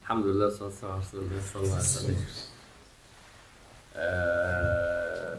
الحمد لله والصلاة والسلام على رسول الله صلى الله عليه وسلم آه،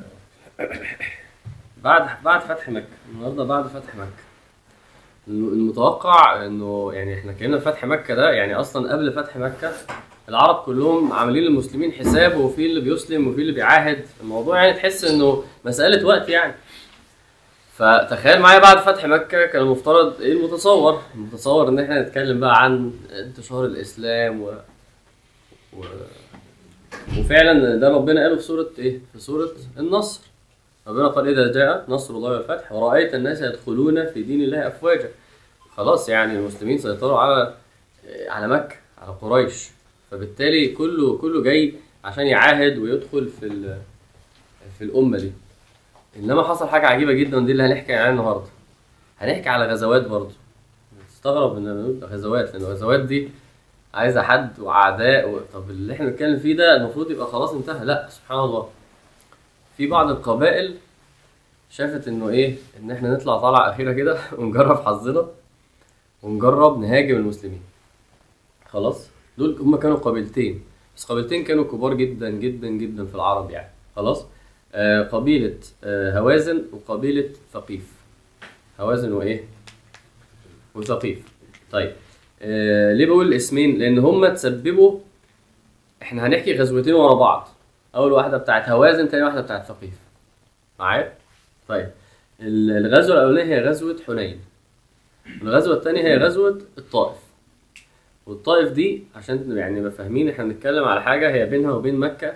بعد بعد فتح مكة النهارده بعد فتح مكة المتوقع انه يعني احنا اتكلمنا في فتح مكة ده يعني اصلا قبل فتح مكة العرب كلهم عاملين للمسلمين حساب وفي اللي بيسلم وفي اللي بيعاهد الموضوع يعني تحس انه مسألة وقت يعني فتخيل معايا بعد فتح مكة كان المفترض ايه المتصور؟ المتصور ان احنا نتكلم بقى عن انتشار الاسلام و... و... وفعلا ده ربنا قاله في سورة ايه؟ في سورة النصر ربنا قال اذا جاء نصر الله والفتح ورأيت الناس يدخلون في دين الله افواجا خلاص يعني المسلمين سيطروا على على مكة على قريش فبالتالي كله كله جاي عشان يعاهد ويدخل في ال... في الأمة دي انما حصل حاجه عجيبه جدا ودي اللي هنحكي عنها النهارده هنحكي على غزوات برضه تستغرب ان نقول غزوات لان الغزوات دي عايزه حد واعداء و... طب اللي احنا بنتكلم فيه ده المفروض يبقى خلاص انتهى لا سبحان الله في بعض القبائل شافت انه ايه ان احنا نطلع طلعه اخيره كده ونجرب حظنا ونجرب نهاجم المسلمين خلاص دول هم كانوا قبيلتين بس قبيلتين كانوا كبار جدا جدا جدا في العرب يعني خلاص آه، قبيلة آه، هوازن وقبيلة ثقيف هوازن وإيه؟ وثقيف طيب آه، ليه بقول الاسمين؟ لأن هما تسببوا إحنا هنحكي غزوتين ورا بعض أول واحدة بتاعت هوازن تاني واحدة بتاعت ثقيف معايا؟ طيب ال- الغزوة الأولانية هي غزوة حنين الغزوة التانية هي غزوة الطائف والطائف دي عشان يعني نبقى فاهمين احنا بنتكلم على حاجة هي بينها وبين مكة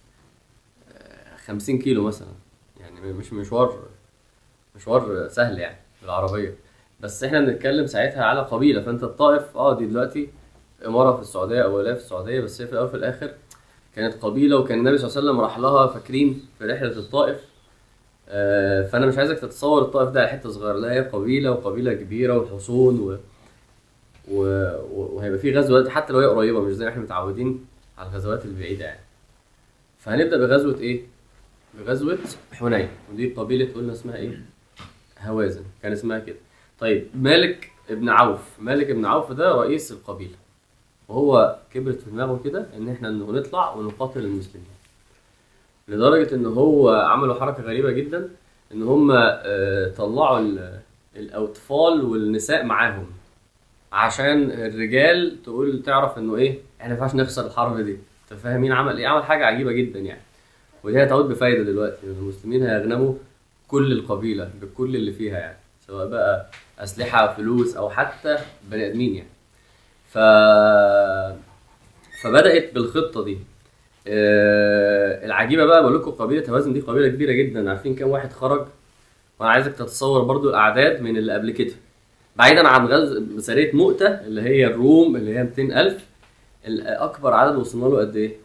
50 كيلو مثلا يعني مش مشوار مشوار سهل يعني بالعربيه بس احنا بنتكلم ساعتها على قبيله فانت الطائف اه دي دلوقتي اماره في السعوديه او ولايه في السعوديه بس هي في الاول وفي الاخر كانت قبيله وكان النبي صلى الله عليه وسلم راح لها فاكرين في رحله الطائف آه فانا مش عايزك تتصور الطائف ده على حته صغيره لا هي قبيله وقبيله كبيره وحصون و... و... و- وهيبقى في غزوات حتى لو هي قريبه مش زي ما احنا متعودين على الغزوات البعيده يعني فهنبدا بغزوه ايه؟ بغزوة حنين ودي قبيلة قلنا اسمها ايه؟ هوازن كان اسمها كده طيب مالك ابن عوف مالك ابن عوف ده رئيس القبيلة وهو كبرت في دماغه كده ان احنا إنه نطلع ونقاتل المسلمين لدرجة ان هو عملوا حركة غريبة جدا ان هم آه، طلعوا ال- الاطفال والنساء معاهم عشان الرجال تقول تعرف انه ايه احنا ما ينفعش نخسر الحرب دي انت فاهمين عمل ايه عمل حاجة عجيبة جدا يعني ودي هتعود بفايدة دلوقتي لأن المسلمين هيغنموا كل القبيلة بكل اللي فيها يعني سواء بقى أسلحة فلوس أو حتى بني آدمين يعني ف... فبدأت بالخطة دي آه، العجيبة بقى بقول لكم قبيلة هوازن دي قبيلة كبيرة جدا عارفين كام واحد خرج وأنا عايزك تتصور برضو الأعداد من اللي قبل كده بعيدا عن غزو سرية مؤتة اللي هي الروم اللي هي 200000 الأكبر عدد وصلنا له قد إيه؟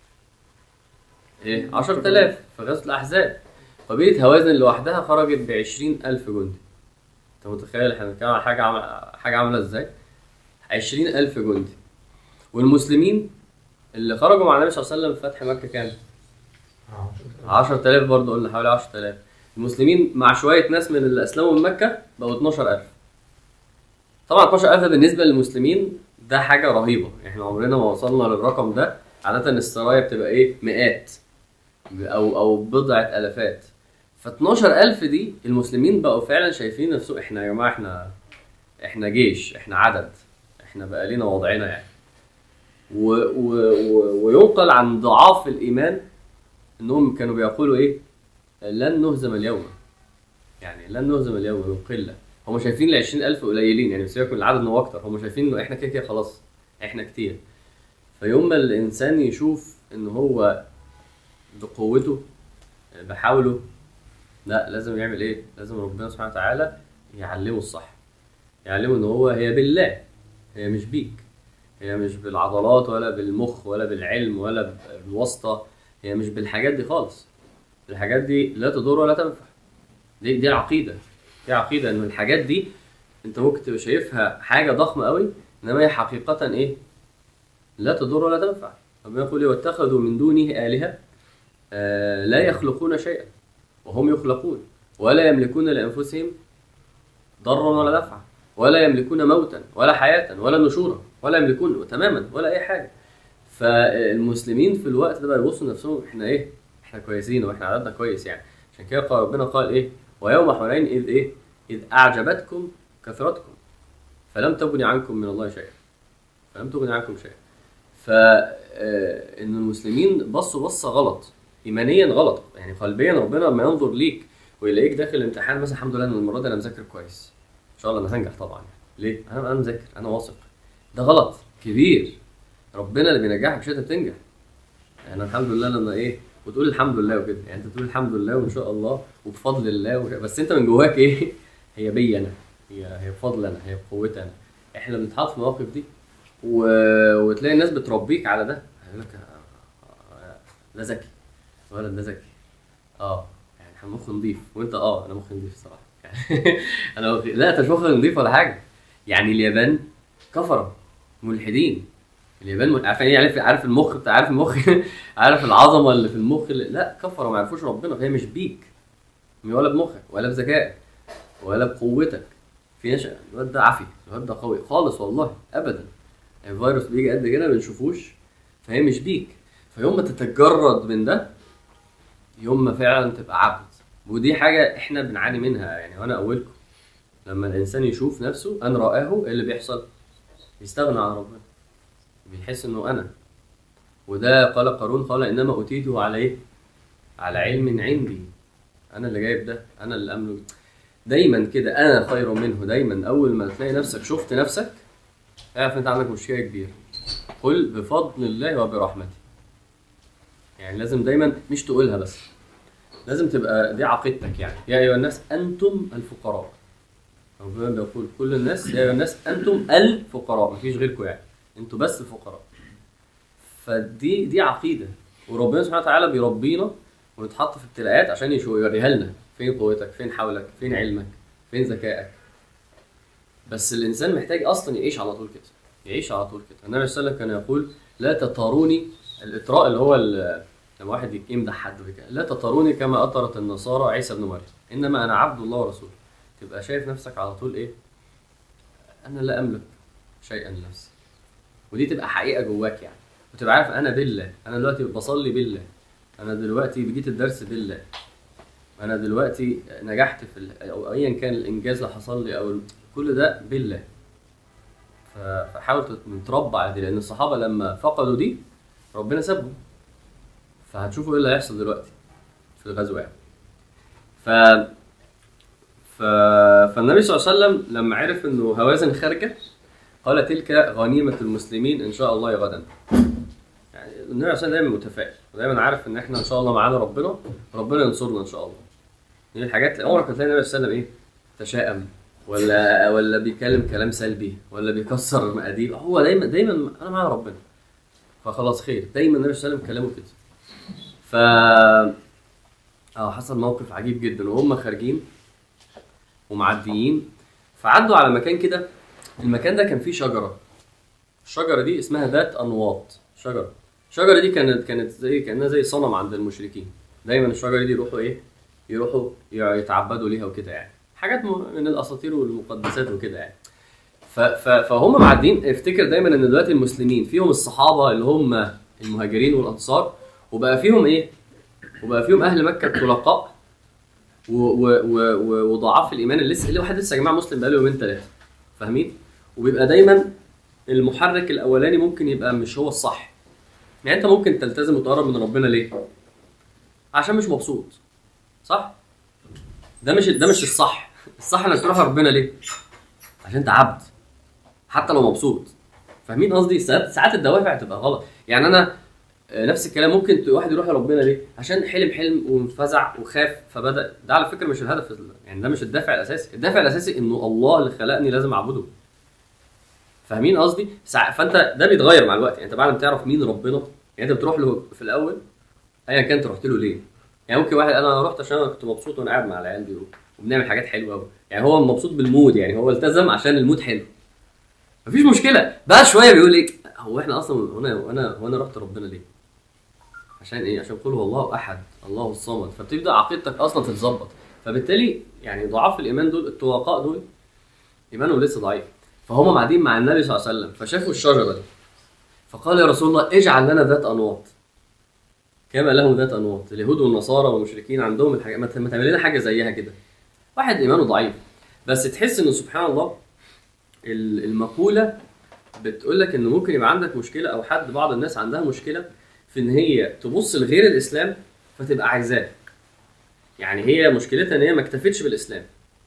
ايه 10000 في غزوة الأحزاب قبيلة هوازن لوحدها خرجت ب 20000 جندي أنت متخيل احنا بنتكلم على حاجة عم... حاجة عاملة ازاي؟ 20000 جندي والمسلمين اللي خرجوا مع النبي صلى الله عليه وسلم في فتح مكة كام؟ 10000 برضه قلنا حوالي 10000 المسلمين مع شوية ناس من اللي أسلموا من مكة بقوا 12000 طبعا 12000 ده بالنسبة للمسلمين ده حاجة رهيبة احنا عمرنا ما وصلنا للرقم ده عادة السرايا بتبقى ايه مئات او او بضعة الافات ف 12000 دي المسلمين بقوا فعلا شايفين نفسهم احنا يا جماعة احنا احنا جيش احنا عدد احنا بقى لينا وضعنا يعني و و و وينقل عن ضعاف الايمان انهم كانوا بيقولوا ايه لن نهزم اليوم يعني لن نهزم اليوم من قله هم شايفين ال 20000 قليلين يعني سيبك من العدد ان هو اكتر هم شايفين انه احنا كده كده خلاص احنا كتير فيوم ما الانسان يشوف ان هو بقوته بحاوله لا لازم يعمل ايه لازم ربنا سبحانه وتعالى يعلمه الصح يعلمه ان هو هي بالله هي مش بيك هي مش بالعضلات ولا بالمخ ولا بالعلم ولا بالواسطة هي مش بالحاجات دي خالص الحاجات دي لا تضر ولا تنفع دي دي عقيدة دي عقيدة ان الحاجات دي انت ممكن تبقى شايفها حاجة ضخمة قوي انما هي حقيقة ايه لا تضر ولا تنفع ربنا يقول إيه؟ واتخذوا من دونه آلهة آه لا يخلقون شيئا وهم يخلقون ولا يملكون لأنفسهم ضرا ولا نفعا ولا يملكون موتا ولا حياة ولا نشورا ولا يملكون تماما ولا اي حاجه فالمسلمين في الوقت ده بقى يبصوا لنفسهم احنا ايه احنا كويسين واحنا عددنا كويس يعني عشان كده قال ربنا قال ايه ويوم حنين اذ ايه اذ اعجبتكم كثرتكم فلم تغني عنكم من الله شيئا فلم تغني عنكم شيئا ف آه، ان المسلمين بصوا بصه غلط ايمانيا غلط يعني قلبيا ربنا لما ينظر ليك ويلاقيك داخل الامتحان مثلا الحمد لله ان المره دي انا مذاكر كويس ان شاء الله انا هنجح طبعا ليه انا انا مذاكر انا واثق ده غلط كبير ربنا اللي بينجحك مش انت بتنجح يعني الحمد لله لما ايه وتقول الحمد لله وكده يعني انت تقول الحمد لله وان شاء الله وبفضل الله وكده. بس انت من جواك ايه هي بي انا هي هي بفضل انا هي بقوتي انا احنا بنتحط في المواقف دي و... وتلاقي الناس بتربيك على ده يقول لك آه، آه، ده ذكي الولد ده ذكي اه يعني احنا مخ نضيف وانت اه انا مخ نضيف الصراحه يعني انا مخ... لا انت مش مخ نضيف ولا حاجه يعني اليابان كفره ملحدين اليابان مل... عارف يعني عارف عارف المخ بتاع عارف المخ عارف العظمه اللي في المخ اللي... لا كفره ما يعرفوش ربنا فهي مش بيك ولا بمخك ولا بذكائك ولا بقوتك في ناس الواد ده عافي الواد ده قوي خالص والله ابدا الفيروس بيجي قد كده ما بنشوفوش فهي مش بيك فيوم ما تتجرد من ده يوم ما فعلا تبقى عبد ودي حاجه احنا بنعاني منها يعني وانا اولكم لما الانسان يشوف نفسه ان رآه ايه اللي بيحصل؟ يستغنى عن ربنا بيحس انه انا وده قال قارون قال انما اوتيته على ايه؟ على علم عندي انا اللي جايب ده انا اللي املك دايما كده انا خير منه دايما اول ما تلاقي نفسك شفت نفسك اعرف انت عندك مشكله كبيره قل بفضل الله وبرحمته يعني لازم دايما مش تقولها بس لازم تبقى دي عقيدتك يعني يا ايها الناس انتم الفقراء ربنا بيقول كل الناس يا ايها الناس انتم الفقراء مفيش غيركم يعني انتوا بس الفقراء فدي دي عقيده وربنا سبحانه وتعالى بيربينا ونتحط في ابتلاءات عشان يشو- يوريها لنا فين قوتك فين حولك فين علمك فين ذكائك بس الانسان محتاج اصلا يعيش على طول كده يعيش على طول كده النبي صلى الله عليه وسلم كان يقول لا تطاروني الاطراء اللي هو ال- لما واحد يمدح حد كده لا تطاروني كما اطرت النصارى عيسى ابن مريم انما انا عبد الله ورسوله تبقى شايف نفسك على طول ايه انا لا املك شيئا لنفسي ودي تبقى حقيقه جواك يعني وتبقى عارف انا بالله انا دلوقتي بصلي بالله انا دلوقتي جيت الدرس بالله انا دلوقتي نجحت في ال- او ايا كان الانجاز اللي حصل لي او ال- كل ده بالله ف- فحاول تت- نتربى على دي لان الصحابه لما فقدوا دي ربنا سابهم فهتشوفوا ايه اللي هيحصل دلوقتي في الغزوه يعني ف ف... فالنبي صلى الله عليه وسلم لما عرف انه هوازن خارجه قال تلك غنيمه المسلمين ان شاء الله غدا يعني النبي صلى الله عليه وسلم دايما متفائل ودايما عارف ان احنا ان شاء الله معانا ربنا ربنا ينصرنا ان شاء الله دي الحاجات عمرك ما تلاقي النبي صلى الله عليه وسلم ايه تشاؤم ولا ولا بيتكلم كلام سلبي ولا بيكسر مقادير هو دايما دايما انا مع ربنا فخلاص خير دايما النبي صلى الله عليه وسلم كلامه كده ف اه حصل موقف عجيب جدا وهم خارجين ومعديين فعدوا على مكان كده المكان ده كان فيه شجره الشجره دي اسمها ذات انواط شجره الشجره دي كانت كانت زي كانها زي صنم عند المشركين دايما الشجره دي يروحوا ايه يروحوا يتعبدوا ليها وكده يعني حاجات م- من الاساطير والمقدسات وكده يعني ف- ف- فهم معديين افتكر دايما ان دلوقتي المسلمين فيهم الصحابه اللي هم المهاجرين والانصار وبقى فيهم ايه وبقى فيهم اهل مكه الطلقاء و- و- و- و- وضعاف الايمان اللي لسه اللي واحد لسه يا جماعه مسلم بقاله يومين ثلاثه فاهمين وبيبقى دايما المحرك الاولاني ممكن يبقى مش هو الصح يعني انت ممكن تلتزم وتقرب من ربنا ليه عشان مش مبسوط صح ده مش ده مش الصح الصح انك تروح لربنا ليه عشان انت عبد حتى لو مبسوط فاهمين قصدي ساعات ساعات الدوافع تبقى غلط يعني انا آه، نفس الكلام ممكن ت- واحد يروح لربنا ليه عشان حلم حلم وانفزع وخاف فبدا ده على فكره مش الهدف ال- يعني ده مش الدافع الاساسي الدافع الاساسي انه الله اللي خلقني لازم اعبده فاهمين قصدي سع- فانت ده بيتغير مع الوقت يعني انت بعد ما تعرف مين ربنا يعني انت بتروح له في الاول ايا كان انت رحت له ليه يعني ممكن واحد انا رحت عشان انا كنت مبسوط وانا قاعد مع العيال دي وبنعمل حاجات حلوه قوي يعني هو مبسوط بالمود يعني هو التزم عشان المود حلو مفيش مشكله بعد شويه بيقول ايه هو احنا اصلا وانا وانا وانا رحت ربنا ليه عشان ايه عشان قل هو الله احد الله الصمد فبتبدا عقيدتك اصلا تتظبط فبالتالي يعني ضعاف الايمان دول الطلقاء دول ايمانهم لسه ضعيف فهم قاعدين مع النبي صلى الله عليه وسلم فشافوا الشجره دي فقال يا رسول الله اجعل لنا ذات انواط كما لهم ذات انواط اليهود والنصارى والمشركين عندهم الحاجه ما ما تعمل لنا حاجه زيها كده واحد ايمانه ضعيف بس تحس انه سبحان الله ال- المقوله بتقول لك انه ممكن يبقى عندك مشكله او حد بعض الناس عندها مشكله في ان هي تبص لغير الاسلام فتبقى عايزاه يعني هي مشكلتها ان هي ما اكتفتش بالاسلام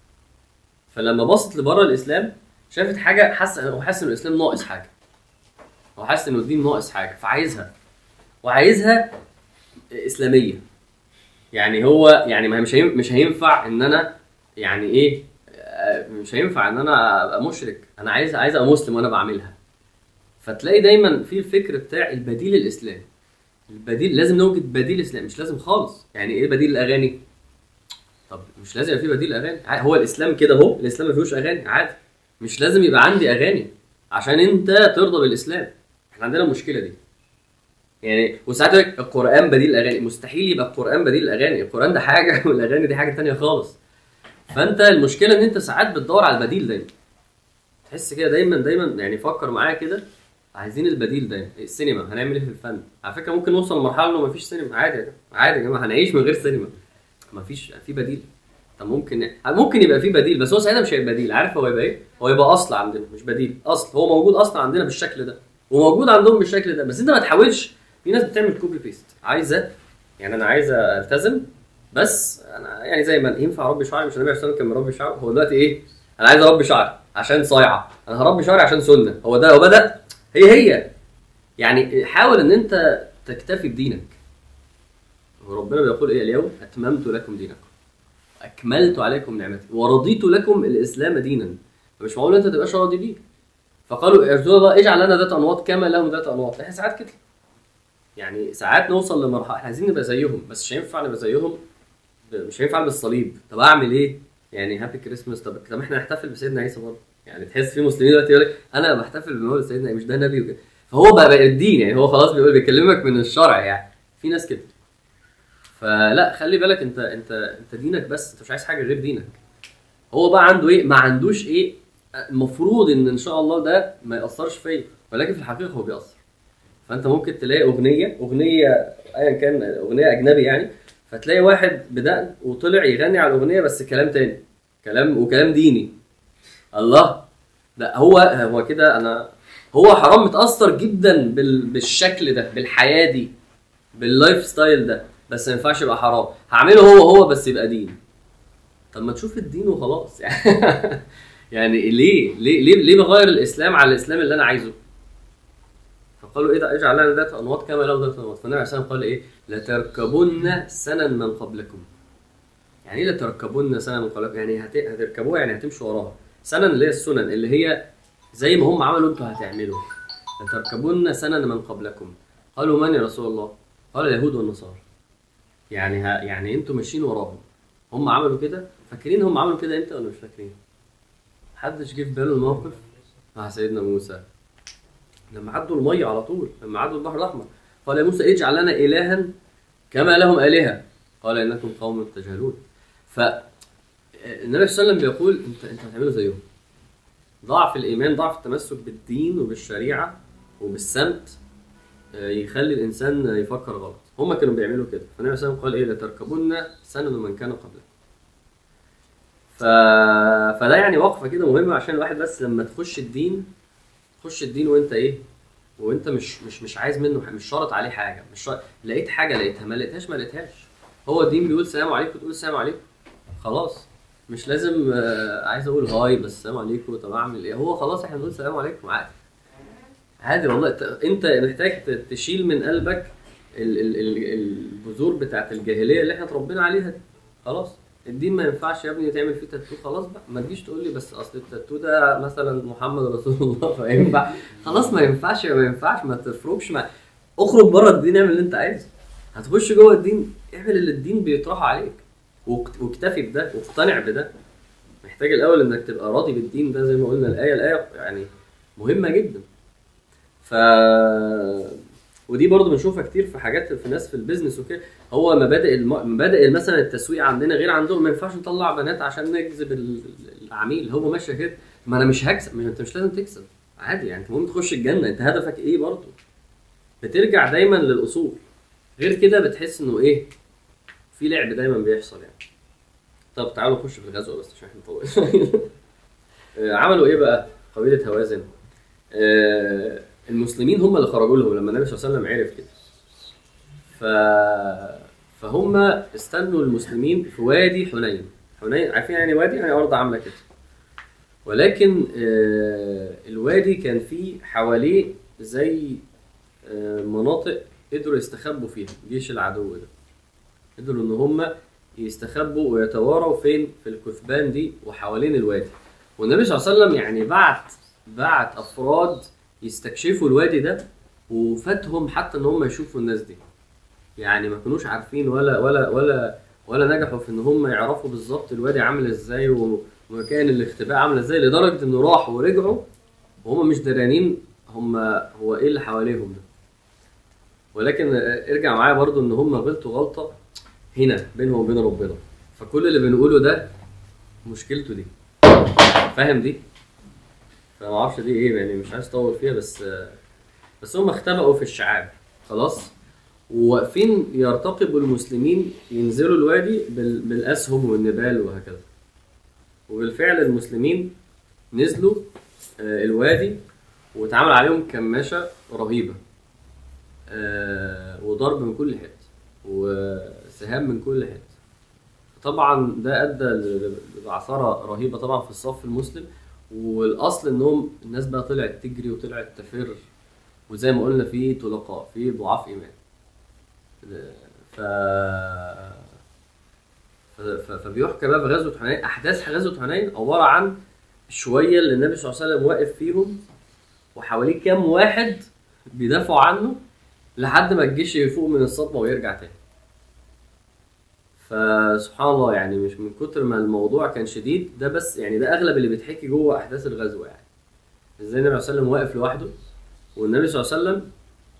فلما بصت لبره الاسلام شافت حاجه حاسه هو حاسس ان الاسلام ناقص حاجه هو حاسس ان الدين ناقص حاجه فعايزها وعايزها اسلاميه يعني هو يعني ما هي مش هين- مش هينفع ان انا يعني ايه آه، مش هينفع ان انا ابقى مشرك انا عايز عايز ابقى مسلم وانا بعملها فتلاقي دايما في الفكر بتاع البديل الاسلامي البديل لازم نوجد بديل اسلامي مش لازم خالص يعني ايه بديل الاغاني طب مش لازم يبقى في بديل اغاني عادي، هو الاسلام كده اهو الاسلام ما فيهوش اغاني عادي مش لازم يبقى عندي اغاني عشان انت ترضى بالاسلام احنا عندنا المشكله دي يعني وساعات يقول لك القران بديل الاغاني مستحيل يبقى القران بديل الاغاني القران ده حاجه والاغاني دي حاجه تانية خالص فانت المشكله ان انت ساعات بتدور على البديل دايما تحس كده دايما دايما يعني فكر معايا كده عايزين البديل دايما السينما هنعمل ايه في الفن على فكره ممكن نوصل لمرحله انه مفيش سينما عادي يا جماعه عادي يا جماعه هنعيش من غير سينما مفيش في بديل طب ممكن ممكن يبقى في بديل بس هو ساعتها مش هيبقى بديل عارف هو يبقى ايه؟ هو يبقى اصل عندنا مش بديل اصل هو موجود اصلا عندنا بالشكل ده وموجود عندهم بالشكل ده بس انت ما تحاولش في ناس بتعمل كوبي بيست عايزه يعني انا عايز التزم بس انا يعني زي ما ينفع اربي شعري مش النبي عليه الصلاه والسلام كان مربي شعره هو دلوقتي ايه؟ انا عايز اربي شعري عشان صايعه انا هربي شعري عشان سنه هو ده هو بدا هي هي يعني حاول ان انت تكتفي بدينك وربنا بيقول ايه اليوم اتممت لكم دينكم اكملت عليكم نعمتي ورضيت لكم الاسلام دينا فمش معقول انت تبقاش راضي بيه فقالوا يا رسول الله اجعل لنا ذات انواط كما لهم ذات انواط احنا ساعات كده يعني ساعات نوصل لمرحله احنا عايزين نبقى زيهم بس مش هينفع نبقى زيهم مش هينفع بالصليب طب اعمل ايه؟ يعني هابي كريسماس طب طب احنا نحتفل بسيدنا عيسى برضه يعني تحس في مسلمين دلوقتي يقول لك انا بحتفل بمولد سيدنا مش ده نبي وكده فهو بقى, بقى الدين يعني هو خلاص بيقول بيكلمك من الشرع يعني في ناس كده فلا خلي بالك انت انت انت دينك بس انت مش عايز حاجه غير دينك هو بقى عنده ايه ما عندوش ايه المفروض ان ان شاء الله ده ما ياثرش فيا ولكن في الحقيقه هو بيأثر فانت ممكن تلاقي اغنيه اغنيه ايا كان اغنيه اجنبي يعني فتلاقي واحد بدأ وطلع يغني على الاغنيه بس كلام تاني كلام وكلام ديني الله لا هو هو كده انا هو حرام متاثر جدا بال... بالشكل ده بالحياه دي باللايف ستايل ده بس ما ينفعش يبقى حرام هعمله هو هو بس يبقى دين طب ما تشوف الدين وخلاص يعني يعني ليه ليه ليه ليه بغير الاسلام على الاسلام اللي انا عايزه فقالوا ايه ده اجعل لنا ذات انواط كما لهم ذات انواط فالنبي عليه الصلاه والسلام قال ايه لتركبن سنن من قبلكم يعني ايه لتركبن سنن من قبلكم يعني هت... هتركبوها يعني هتمشوا وراها سنن اللي هي السنن اللي هي زي ما هم عملوا انتوا هتعملوا لتركبن سنن من قبلكم قالوا من يا رسول الله قال اليهود والنصارى يعني ها يعني انتوا ماشيين وراهم هم عملوا كده فاكرين هم عملوا كده امتى ولا مش فاكرين محدش جه في باله الموقف مع سيدنا موسى لما عدوا الميه على طول لما عدوا البحر الاحمر قال يا موسى اجعل لنا الها كما لهم الهه قال انكم قوم تجهلون ف النبي صلى الله عليه وسلم بيقول انت انت هتعملوا زيهم ضعف الايمان ضعف التمسك بالدين وبالشريعه وبالسمت آه، يخلي الانسان يفكر غلط هم كانوا بيعملوا كده فالنبي صلى الله عليه وسلم قال ايه لتركبن سنن من كان قبلكم ف... فده يعني وقفه كده مهمه عشان الواحد بس لما تخش الدين تخش الدين وانت ايه وانت مش مش مش عايز منه ح- مش شرط عليه حاجه مش شرط لقيت حاجه لقيتها ما لقيتهاش ما لقيتهاش هو الدين بيقول سلام عليكم تقول سلام عليكم خلاص مش لازم آه، عايز اقول هاي بس سلام عليكم طب اعمل ايه هو خلاص احنا بنقول سلام عليكم عادي عادي والله ت- انت محتاج ت- تشيل من قلبك ال- ال- ال- البذور بتاعت الجاهليه اللي احنا اتربينا عليها دي خلاص الدين ما ينفعش يا ابني تعمل فيه تاتو خلاص بقى ما تجيش تقول لي بس اصل التاتو ده مثلا محمد رسول الله فينفع خلاص ما ينفعش ما ينفعش ما تفرقش ما اخرج بره الدين اعمل اللي انت عايزه هتخش جوه الدين اعمل اللي الدين بيطرحه عليك واكت- واكتفي بده واقتنع بده محتاج الاول انك تبقى راضي بالدين ده زي ما قلنا الايه الايه يعني مهمه جدا ف ودي برضو بنشوفها كتير في حاجات في ناس في البيزنس وكده هو مبادئ الم... مبادئ مثلا التسويق عندنا غير عندهم ما ينفعش نطلع بنات عشان نجذب ال- العميل هو ماشيه كده ما انا مش هكسب ما انت مش لازم تكسب عادي يعني انت المهم تخش الجنه انت هدفك ايه برضه بترجع دايما للاصول غير كده بتحس انه ايه في لعب دايما بيحصل يعني طب تعالوا نخش في الغزوه بس عشان احنا طول آه، عملوا ايه بقى قبيله هوازن آه، المسلمين هم اللي خرجوا لهم لما النبي صلى الله عليه وسلم عرف كده ف فهم استنوا المسلمين في وادي حنين حنين عارفين يعني وادي يعني ارض عامله كده ولكن آه، الوادي كان فيه حواليه زي آه، مناطق قدروا يستخبوا فيها جيش العدو ده قدروا ان هم يستخبوا ويتواروا فين في الكثبان دي وحوالين الوادي والنبي صلى الله عليه وسلم يعني بعت بعت افراد يستكشفوا الوادي ده وفاتهم حتى ان هم يشوفوا الناس دي يعني ما كانوش عارفين ولا ولا ولا ولا نجحوا في ان هم يعرفوا بالظبط الوادي عامل ازاي ومكان الاختباء عامل ازاي لدرجه انه راحوا ورجعوا وهم مش درانين هم هو ايه اللي حواليهم ده ولكن ارجع معايا برضو ان هم غلطوا غلطه هنا بينهم وبين ربنا فكل اللي بنقوله ده مشكلته دي فاهم دي فما اعرفش دي ايه يعني مش عايز اطول فيها بس بس هم اختبأوا في الشعاب خلاص وواقفين يرتقبوا المسلمين ينزلوا الوادي بال- بالاسهم والنبال وهكذا وبالفعل المسلمين نزلوا آه، الوادي واتعمل عليهم كماشة رهيبة آه، وضرب من كل حتة وسهام من كل حتة طبعا ده ادى ل- لبعثرة رهيبة طبعا في الصف المسلم والاصل انهم الناس بقى طلعت تجري وطلعت تفر وزي ما قلنا في طلقاء في ضعاف ايمان ف ف- ف- فبيحكى بقى في غزوه حنين احداث غزوه حنين عباره عن شويه اللي النبي صلى الله عليه وسلم واقف فيهم وحواليه كام واحد بيدافعوا عنه لحد ما الجيش يفوق من الصدمه ويرجع تاني فسبحان الله يعني مش من كتر ما الموضوع كان شديد ده بس يعني ده اغلب اللي بيتحكي جوه احداث الغزوه يعني ازاي النبي صلى الله عليه وسلم واقف لوحده والنبي صلى الله عليه وسلم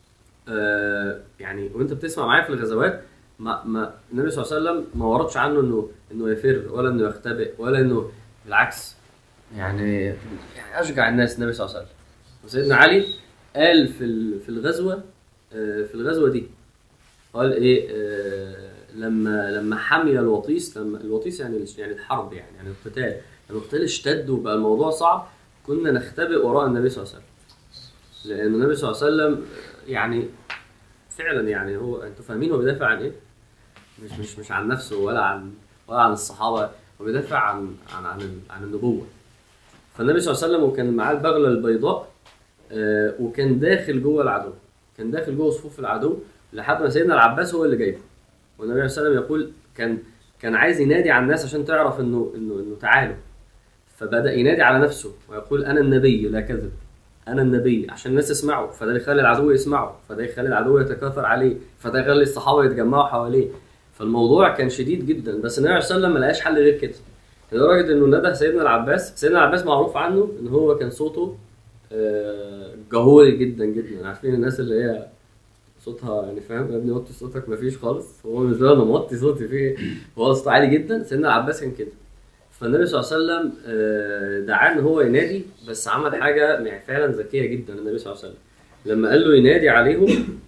آه يعني وانت بتسمع معايا في الغزوات ما ما النبي صلى الله عليه وسلم ما وردش عنه انه انه يفر ولا انه يختبئ ولا انه بالعكس يعني يعني اشجع الناس النبي صلى الله عليه وسلم وسيدنا علي قال في ال- في الغزوه آه، في الغزوه دي قال ايه آه، لما لما حمي الوطيس لما الوطيس يعني يعني الحرب يعني يعني القتال لما القتال اشتد وبقى الموضوع صعب كنا نختبئ وراء النبي صلى الله عليه وسلم لان النبي صلى الله عليه وسلم يعني فعلا يعني هو انتوا فاهمين هو بيدافع عن ايه؟ مش مش مش عن نفسه ولا عن ولا عن الصحابه هو بيدافع عن عن عن, ال- عن النبوه فالنبي صلى الله عليه وسلم وكان معاه البغله البيضاء آه، وكان داخل جوه العدو كان داخل جوه صفوف العدو لحد ما سيدنا العباس هو اللي جايبه والنبي صلى الله عليه وسلم يقول كان كان عايز ينادي على الناس عشان تعرف انه انه انه تعالوا فبدا ينادي على نفسه ويقول انا النبي لا كذب انا النبي عشان الناس يسمعوا فده يخلي العدو يسمعوا فده يخلي العدو يتكاثر عليه فده يخلي الصحابه يتجمعوا حواليه فالموضوع كان شديد جدا بس النبي صلى الله عليه وسلم ما لقاش حل غير كده لدرجه انه ندى سيدنا العباس سيدنا العباس معروف عنه ان هو كان صوته آه، جهوري جدا جدا عارفين الناس اللي هي صوتها يعني فاهم يا ابني وطي صوتك مفيش خالص هو بالنسبه له انا موطي صوتي في ايه هو صوته عالي جدا سيدنا العباس كان كده فالنبي صلى الله عليه وسلم آه، دعاه ان هو ينادي بس عمل حاجه يعني فعلا ذكيه جدا النبي صلى الله عليه وسلم لما قال له ينادي عليهم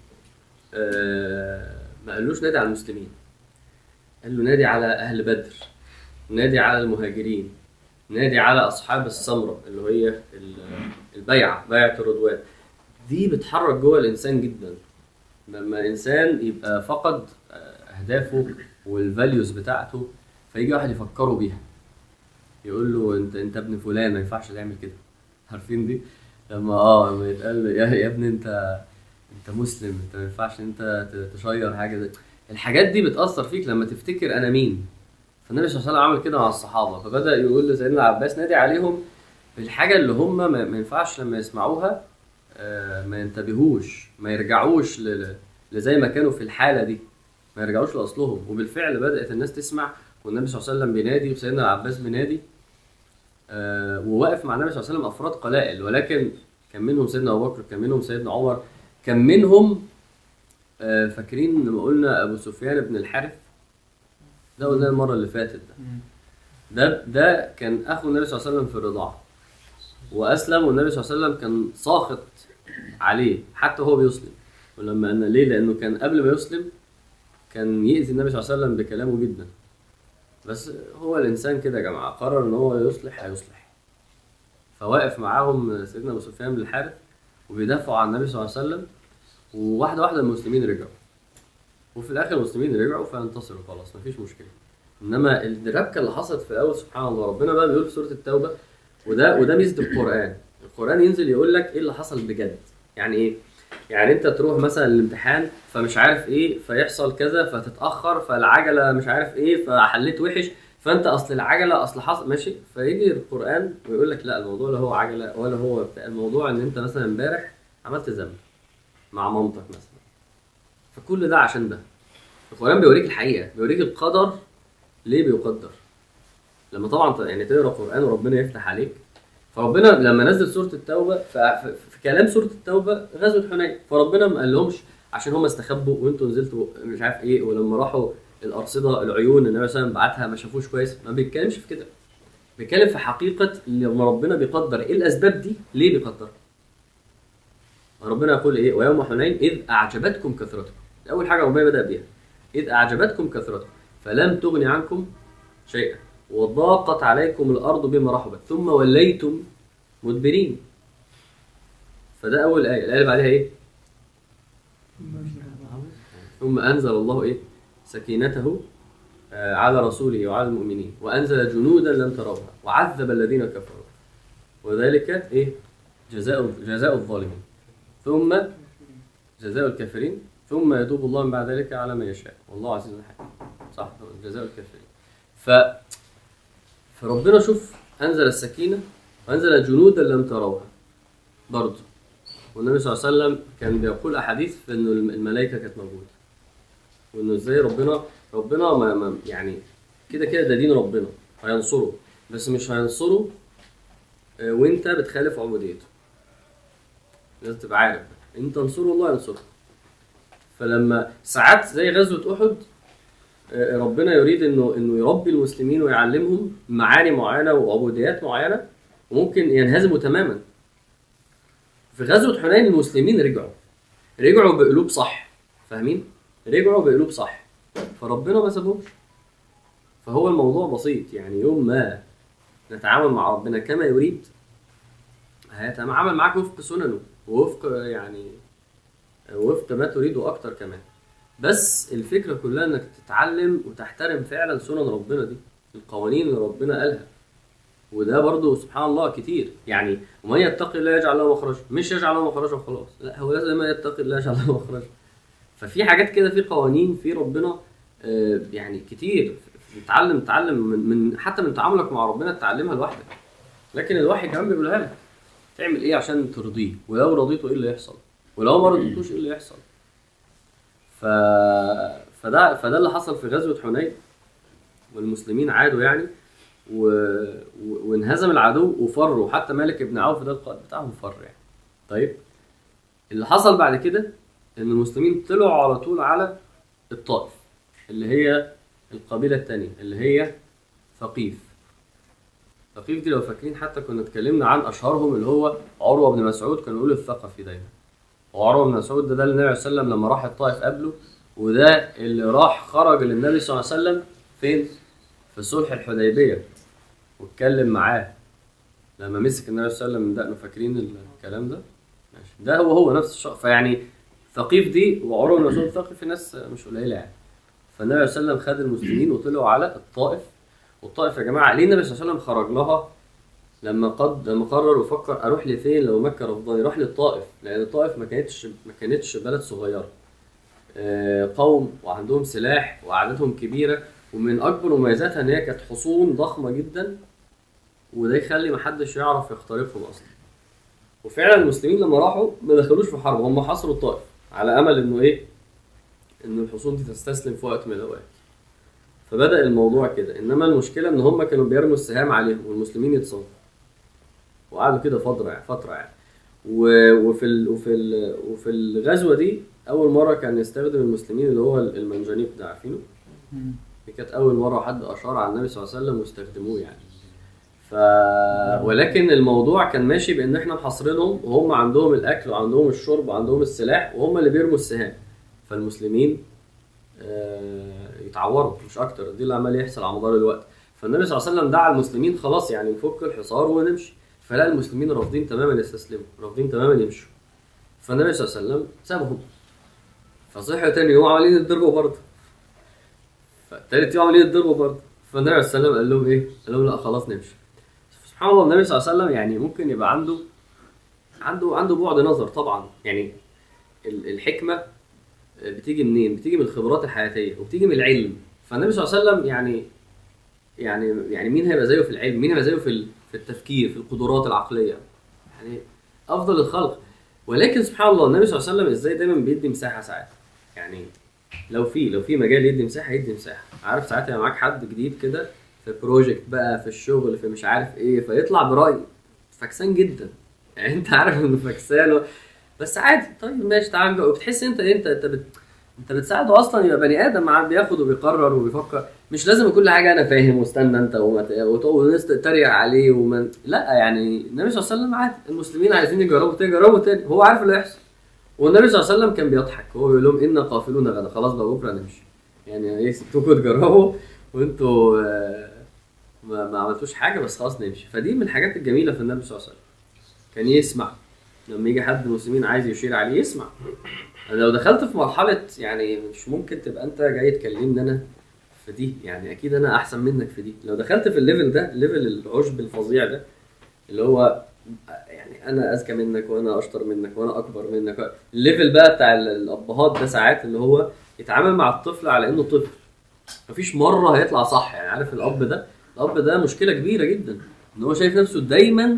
آه، ما قالوش نادي على المسلمين قال له نادي على اهل بدر نادي على المهاجرين نادي على اصحاب السمره اللي هي ال- البيعه بيعه الرضوان دي بتحرك جوه الانسان جدا لما انسان يبقى فقد آه، اهدافه والفاليوز بتاعته فيجي واحد يفكره بيها يقول له انت انت ابن فلان ما ينفعش تعمل كده عارفين دي لما اه لما يتقال له يا, يا ابني انت انت مسلم انت ما ينفعش انت ت- تشير حاجه دي الحاجات دي بتاثر فيك لما تفتكر انا مين فالنبي صلى الله عليه وسلم عمل كده مع الصحابه فبدا يقول لسيدنا عباس نادي عليهم بالحاجه اللي هم ما, ما ينفعش لما يسمعوها آه، ما ينتبهوش ما يرجعوش ل- ل- لزي ما كانوا في الحاله دي ما يرجعوش لاصلهم وبالفعل بدات الناس تسمع والنبي صلى الله عليه وسلم بينادي وسيدنا العباس بينادي آه، وواقف مع النبي صلى الله عليه وسلم افراد قلائل ولكن كان منهم سيدنا ابو بكر كان منهم سيدنا عمر كان منهم آه، فاكرين لما قلنا ابو سفيان بن الحارث ده قلناه المره اللي فاتت ده ده ده كان اخو النبي صلى الله عليه وسلم في الرضاعه واسلم والنبي صلى الله عليه وسلم كان ساخط عليه حتى هو بيسلم ولما ان ليه لانه كان قبل ما يسلم كان يأذي النبي صلى الله عليه وسلم بكلامه جدا بس هو الانسان كده يا جماعه قرر ان هو يصلح هيصلح فواقف معاهم سيدنا ابو سفيان بن الحارث وبيدافعوا عن النبي صلى الله عليه وسلم وواحده واحده المسلمين رجعوا وفي الاخر المسلمين رجعوا فانتصروا خلاص مفيش مشكله انما الربكه اللي حصلت في الاول سبحان الله ربنا بقى بيقول في سوره التوبه وده وده ميزه القران القران ينزل يقول لك ايه اللي حصل بجد يعني ايه يعني انت تروح مثلا الامتحان فمش عارف ايه فيحصل كذا فتتاخر فالعجله مش عارف ايه فحليت وحش فانت اصل العجله اصل حصل ماشي فيجي القران ويقول لك لا الموضوع لا هو عجله ولا هو بتاع الموضوع ان انت مثلا امبارح عملت ذنب مع مامتك مثلا فكل ده عشان ده القران بيوريك الحقيقه بيوريك القدر ليه بيقدر لما طبعا ت- يعني تقرا قران وربنا يفتح عليك فربنا لما نزل سوره التوبه ف- ف- في كلام سوره التوبه غزوه حنين فربنا ما قالهمش عشان هم استخبوا وانتوا نزلتوا مش عارف ايه ولما راحوا الارصده العيون النبي صلى الله عليه وسلم بعتها ما شافوش كويس ما بيتكلمش في كده بيتكلم في حقيقه لما ربنا بيقدر ايه الاسباب دي ليه بيقدرها ربنا يقول ايه ويوم حنين اذ اعجبتكم كثرتكم اول حاجه ربنا بدا بيها اذ اعجبتكم كثرتكم فلم تغن عنكم شيئا وضاقت عليكم الارض بما رحبت ثم وليتم مدبرين فده اول ايه الايه اللي بعدها ايه ثم انزل الله ايه سكينته آه، على رسوله وعلى المؤمنين وانزل جنودا لم تروها وعذب الذين كفروا وذلك ايه جزاء جزاء الظالمين ثم جزاء الكافرين ثم يتوب الله من بعد ذلك على من يشاء والله عزيز حكيم صح جزاء الكافرين ف فربنا شوف انزل السكينه وانزل جنودا لم تروها برضه والنبي صلى الله عليه وسلم كان بيقول احاديث في انه الم- الملائكه كانت موجوده وانه ازاي ربنا ربنا ما ما يعني كده كده ده دين ربنا هينصره بس مش هينصره آه، وانت بتخالف عبوديته لازم تبقى عارف انت انصره الله ينصرك فلما ساعات زي غزوه احد آه، ربنا يريد انه انه يربي المسلمين ويعلمهم معاني معينه وعبوديات معينه وممكن ينهزموا تماما في غزوه حنين المسلمين رجعوا رجعوا بقلوب صح فاهمين رجعوا بقلوب صح فربنا ما سابهمش فهو الموضوع بسيط يعني يوم ما نتعامل مع ربنا كما يريد هيتعامل معاك وفق سننه ووفق يعني وفق ما تريده اكتر كمان بس الفكره كلها انك تتعلم وتحترم فعلا سنن ربنا دي القوانين اللي ربنا قالها وده برضو سبحان الله كتير يعني ومن يتقي الله يجعل له مخرجا مش يجعل له مخرجا وخلاص لا هو لازم ما يتقي الله يجعل له مخرجا ففي حاجات كده في قوانين في ربنا آه، يعني كتير نتعلم نتعلم من, من حتى من تعاملك مع ربنا تتعلمها لوحدك لكن الوحي كمان بيقولها لك تعمل ايه عشان ترضيه ولو رضيته ايه اللي يحصل ولو ما رضيتوش ايه اللي يحصل ف... فده فده اللي حصل في غزوه حنين والمسلمين عادوا يعني و... و... وانهزم العدو وفروا حتى مالك بن عوف ده القائد بتاعهم فر يعني طيب اللي حصل بعد كده ان المسلمين طلعوا على طول على الطائف اللي هي القبيله الثانيه اللي هي ثقيف ثقيف دي لو فاكرين حتى كنا اتكلمنا عن اشهرهم اللي هو عروه بن مسعود كانوا يقولوا الثقفي دايما وعروه بن مسعود ده ده اللي النبي عليه الصلاه والسلام لما راح الطائف قبله وده اللي راح خرج للنبي صلى الله عليه وسلم فين؟ في صلح الحديبيه واتكلم معاه لما مسك النبي صلى الله عليه وسلم من دقنه فاكرين الكلام ده؟ ماشي ده هو هو نفس الشخص فيعني ثقيف دي وعروه بن مسعود ثقيف في ناس مش قليله يعني فالنبي صلى الله عليه وسلم خد المسلمين وطلعوا على الطائف والطائف يا جماعه ليه النبي صلى الله عليه وسلم خرج لها لما قد لما قرر وفكر اروح لفين لو مكه رفضاني راح للطائف لان الطائف ما كانتش ما كانتش بلد صغيره آه، قوم وعندهم سلاح وعددهم كبيره ومن اكبر مميزاتها ان هي كانت حصون ضخمه جدا وده يخلي محدش يعرف يخترقهم اصلا وفعلا المسلمين لما راحوا ما دخلوش في حرب هم حصروا الطائف على امل انه ايه ان الحصون دي تستسلم في وقت من الاوقات فبدا الموضوع كده انما المشكله ان هم كانوا بيرموا السهام عليهم والمسلمين يتصابوا وقعدوا كده فتره يعني فتره يعني و- وفي ال وفي ال وفي الغزوه دي اول مره كان يستخدم المسلمين اللي هو المنجنيق ده عارفينه دي كانت اول مره حد اشار على النبي صلى الله عليه وسلم واستخدموه يعني ف ولكن الموضوع كان ماشي بان احنا محاصرينهم وهم عندهم الاكل وعندهم الشرب وعندهم السلاح وهم اللي بيرموا السهام فالمسلمين آه، يتعوروا مش اكتر دي اللي عمال يحصل على مدار الوقت فالنبي صلى الله عليه وسلم دعا المسلمين خلاص يعني نفك الحصار ونمشي فلا المسلمين رافضين تماما يستسلموا رافضين تماما يمشوا فالنبي صلى الله عليه وسلم سابهم فصحوا تاني يوم عمالين يتضربوا برضه فتالت يوم عمالين يتضربوا برضه فالنبي صلى الله عليه وسلم قال لهم ايه؟ قال لهم لا خلاص نمشي سبحان الله النبي صلى الله عليه وسلم يعني ممكن يبقى عنده عنده عنده بعد نظر طبعا يعني ال- الحكمه بتيجي منين؟ بتيجي من الخبرات الحياتيه وبتيجي من العلم فالنبي صلى الله عليه وسلم يعني يعني يعني مين هيبقى زيه في العلم؟ مين هيبقى زيه في ال- في التفكير في القدرات العقليه؟ يعني افضل الخلق ولكن سبحان الله النبي صلى الله عليه وسلم ازاي دايما بيدي مساحه ساعات يعني لو في لو في مجال يدي مساحه يدي مساحه عارف ساعات يبقى معاك حد جديد كده في بروجكت بقى في الشغل في مش عارف ايه فيطلع براي فكسان جدا يعني انت عارف انه فكسان و... بس عادي طيب ماشي تعال نجاوب. وبتحس انت انت انت بت... انت بتساعده اصلا يبقى بني ادم معاه بياخد وبيقرر وبيفكر مش لازم كل حاجه انا فاهم واستنى انت وما ت- وت- والناس تتريق عليه ومن لا يعني النبي صلى الله عليه وسلم عادي المسلمين عايزين يجربوا تاني يجربوا تاني هو عارف اللي هيحصل والنبي صلى الله عليه وسلم كان بيضحك هو بيقول لهم انا قافلون غدا خلاص بقى بكره نمشي يعني ايه سبتوكوا تجربوا وانتوا آه، ما, ما عملتوش حاجه بس خلاص نمشي فدي من الحاجات الجميله في النبي صلى الله عليه وسلم كان يسمع لما يجي حد مسلمين عايز يشير عليه يسمع أنا لو دخلت في مرحله يعني مش ممكن تبقى انت جاي تكلمني انا في دي يعني اكيد انا احسن منك في دي لو دخلت في الليفل ده ليفل العشب الفظيع ده اللي هو يعني انا اذكى منك وانا اشطر منك وانا اكبر منك الليفل بقى بتاع ال- الابهات ده ساعات اللي هو يتعامل مع الطفل على انه طفل مفيش مره هيطلع صح يعني عارف الاب ده الاب ده مشكله كبيره جدا ان هو شايف نفسه دايما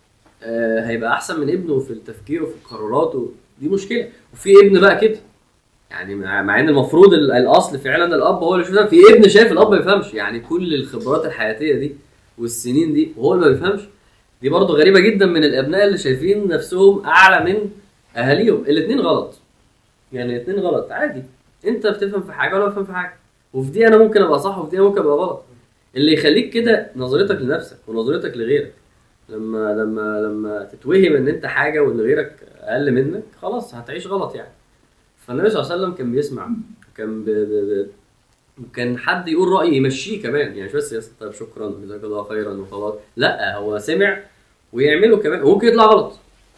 آه، هيبقى احسن من ابنه في التفكير وفي القرارات و... دي مشكله وفي ابن بقى كده يعني مع, مع ان المفروض ال- الاصل فعلا الاب هو اللي يشوف في ابن شايف الاب ما بيفهمش يعني كل الخبرات الحياتيه دي والسنين دي وهو اللي ما بيفهمش دي برضه غريبه جدا من الابناء اللي شايفين نفسهم اعلى من اهاليهم الاثنين غلط يعني الاثنين غلط عادي انت بتفهم في حاجه وانا بفهم في حاجه وفي دي انا ممكن ابقى صح وفي دي أنا ممكن ابقى غلط اللي يخليك كده نظرتك لنفسك ونظرتك لغيرك لما لما لما تتوهم ان انت حاجه وان غيرك اقل منك خلاص هتعيش غلط يعني فالنبي صلى الله عليه وسلم كان بيسمع كان ب... ب... ب... كان حد يقول راي يمشيه كمان يعني مش بس يا اسطى طيب شكرا جزاك الله خيرا وخلاص لا هو سمع ويعمله كمان وممكن يطلع غلط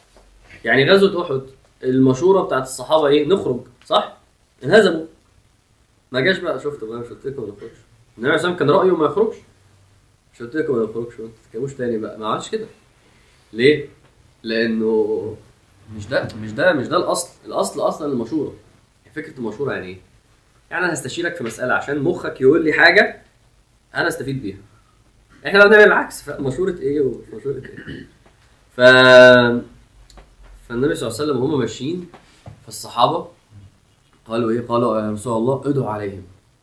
يعني غزوه احد المشوره بتاعت الصحابه ايه نخرج صح انهزموا ما جاش بقى شفت بقى مش قلت لكم ما نخرجش النبي عليه الصلاه والسلام كان رايه ما يخرجش مش قلت لكم ما نخرجش ما تتكلموش تاني بقى ما عملش كده ليه؟ لانه مش ده مش ده مش ده الاصل الاصل اصلا المشوره فكره المشوره يعني ايه؟ يعني انا هستشيرك في مساله عشان مخك يقول لي حاجه انا استفيد بيها احنا بقى بنعمل العكس فمشوره ايه ومشوره ايه ف فالنبي صلى الله عليه وسلم وهم ماشيين فالصحابه قالوا ايه قالوا يا رسول الله ادعوا عليهم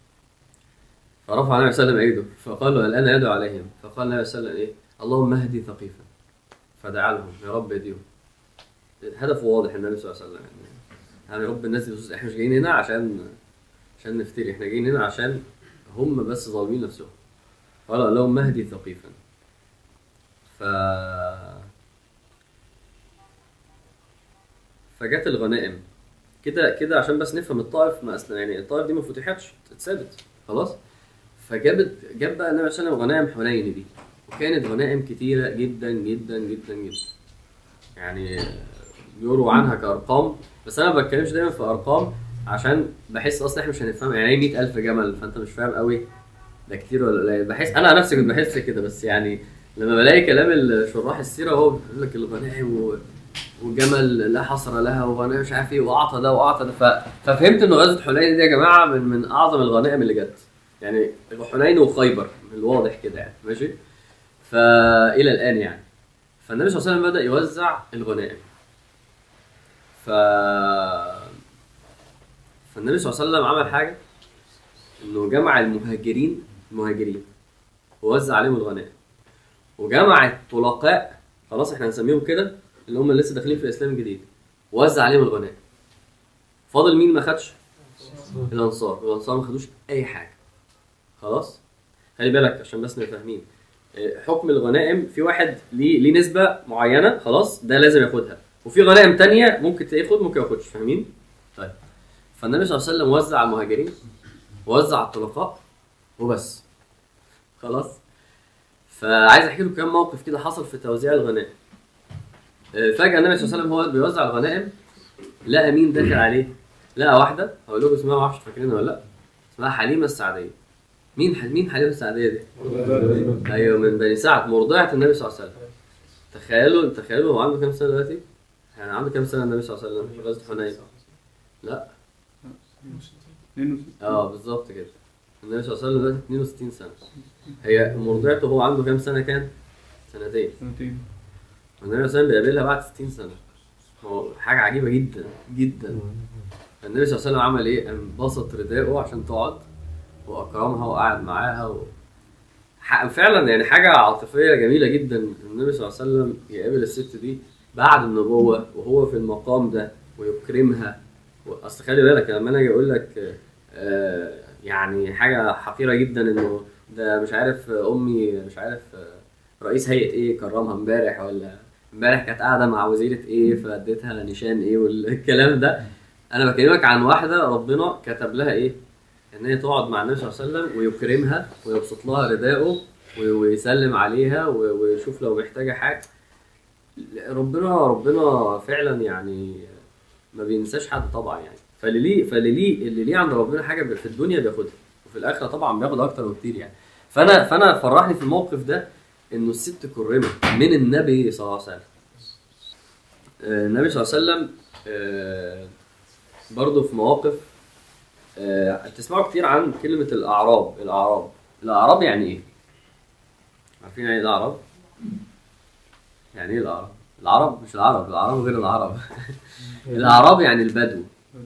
فرفع النبي صلى الله عليه وسلم ايده فقالوا الان يدعو عليهم فقال النبي صلى الله عليه وسلم ايه اللهم اهدي ثقيفا فدعا لهم يا رب اهديهم هدفه واضح النبي صلى الله عليه وسلم يعني يعني رب الناس دي احنا مش جايين هنا عشان عشان نفتري احنا جايين هنا عشان هم بس ظالمين نفسهم قال اللهم مهدي ثقيفا ف فجت الغنائم كده كده عشان بس نفهم الطائف ما اصلا يعني الطائف دي ما فتحتش اتسابت خلاص فجابت جاب بقى النبي صلى الله عليه وسلم غنائم حنين دي وكانت غنائم كتيره جدا جدا جدا جدا يعني يروى عنها كارقام بس انا ما بتكلمش دايما في ارقام عشان بحس اصلا احنا مش هنفهم يعني ايه 100000 جمل فانت مش فاهم قوي ده كتير ولا قليل بحس انا عن نفسي كنت بحس كده بس يعني لما بلاقي كلام الشراح السيره هو بيقول لك الغنائم و... وجمل لا حصر لها وغنائم مش عارف ايه واعطى ده واعطى ده ف... ففهمت انه غزوه حنين دي يا جماعه من من اعظم الغنائم اللي جت يعني حنين وخيبر الواضح كده يعني ماشي فالى الان يعني فالنبي صلى الله عليه وسلم بدا يوزع الغنائم ف فالنبي صلى الله عليه وسلم عمل حاجه انه جمع المهاجرين المهاجرين ووزع عليهم الغنائم وجمع الطلقاء خلاص احنا هنسميهم كده اللي هم لسه داخلين في الاسلام الجديد ووزع عليهم الغنائم فاضل مين ما خدش الانصار الانصار ما خدوش اي حاجه خلاص خلي بالك عشان بس نبقى فاهمين آه، حكم الغنائم في واحد ليه ليه نسبه معينه خلاص ده لازم ياخدها وفي غنائم تانية ممكن تاخد ممكن ما ياخدش فاهمين؟ طيب فالنبي صلى الله عليه وسلم وزع على المهاجرين ووزع على الطلقاء وبس خلاص فعايز احكي لكم كام موقف كده حصل في توزيع الغنائم آه، فجاه النبي صلى الله عليه وسلم هو بيوزع الغنائم لقى مين داخل عليه لقى واحده هقول لكم اسمها ما اعرفش فاكرينها ولا لا اسمها حليمه السعديه مين ح- مين حليمه السعديه دي؟ ايوه من بني سعد مرضعه النبي صلى الله عليه وسلم تخيلوا تخيلوا هو عنده كام سنه دلوقتي؟ يعني عنده كام سنه النبي صلى الله عليه وسلم في غزوه حنين؟ لا 62 اه بالظبط كده النبي صلى الله عليه وسلم دلوقتي 62 سنه هي مرضعته هو عنده كام سنه كان؟ سنتين سنتين النبي صلى الله عليه وسلم بيقابلها بعد 60 سنه هو حاجه عجيبه جدا جدا النبي صلى الله عليه وسلم عمل ايه؟ انبسط رداءه عشان تقعد واكرمها وقعد معاها و... ح- فعلا يعني حاجه عاطفيه جميله جدا النبي صلى الله عليه وسلم يقابل الست دي بعد النبوه وهو في المقام ده ويكرمها و- اصل خلي بالك لما انا اجي اقول لك آه، يعني حاجه حقيره جدا انه ده مش عارف امي مش عارف آه، رئيس هيئه ايه كرمها امبارح ولا امبارح كانت قاعده مع وزيره ايه فاديتها نشان ايه والكلام ده انا بكلمك عن واحده ربنا كتب لها ايه ان هي تقعد مع النبي صلى الله عليه وسلم ويكرمها ويبسط لها رداءه و- ويسلم عليها و- ويشوف لو محتاجه حاجه ربنا ربنا فعلا يعني ما بينساش حد طبعا يعني فاللي ليه فاللي ليه اللي ليه عند ربنا حاجه في الدنيا بياخدها وفي الاخره طبعا بياخد اكتر بكتير يعني فانا فانا فرحني في الموقف ده انه الست كرمت من النبي صلى الله عليه وسلم آه، النبي صلى الله عليه وسلم آه، برضه في مواقف آه، تسمعوا كتير عن كلمة الأعراب الأعراب الأعراب يعني إيه؟ عارفين يعني إيه الأعراب؟ يعني إيه الأعراب؟ العرب مش العرب العرب غير العرب الأعراب يعني البدو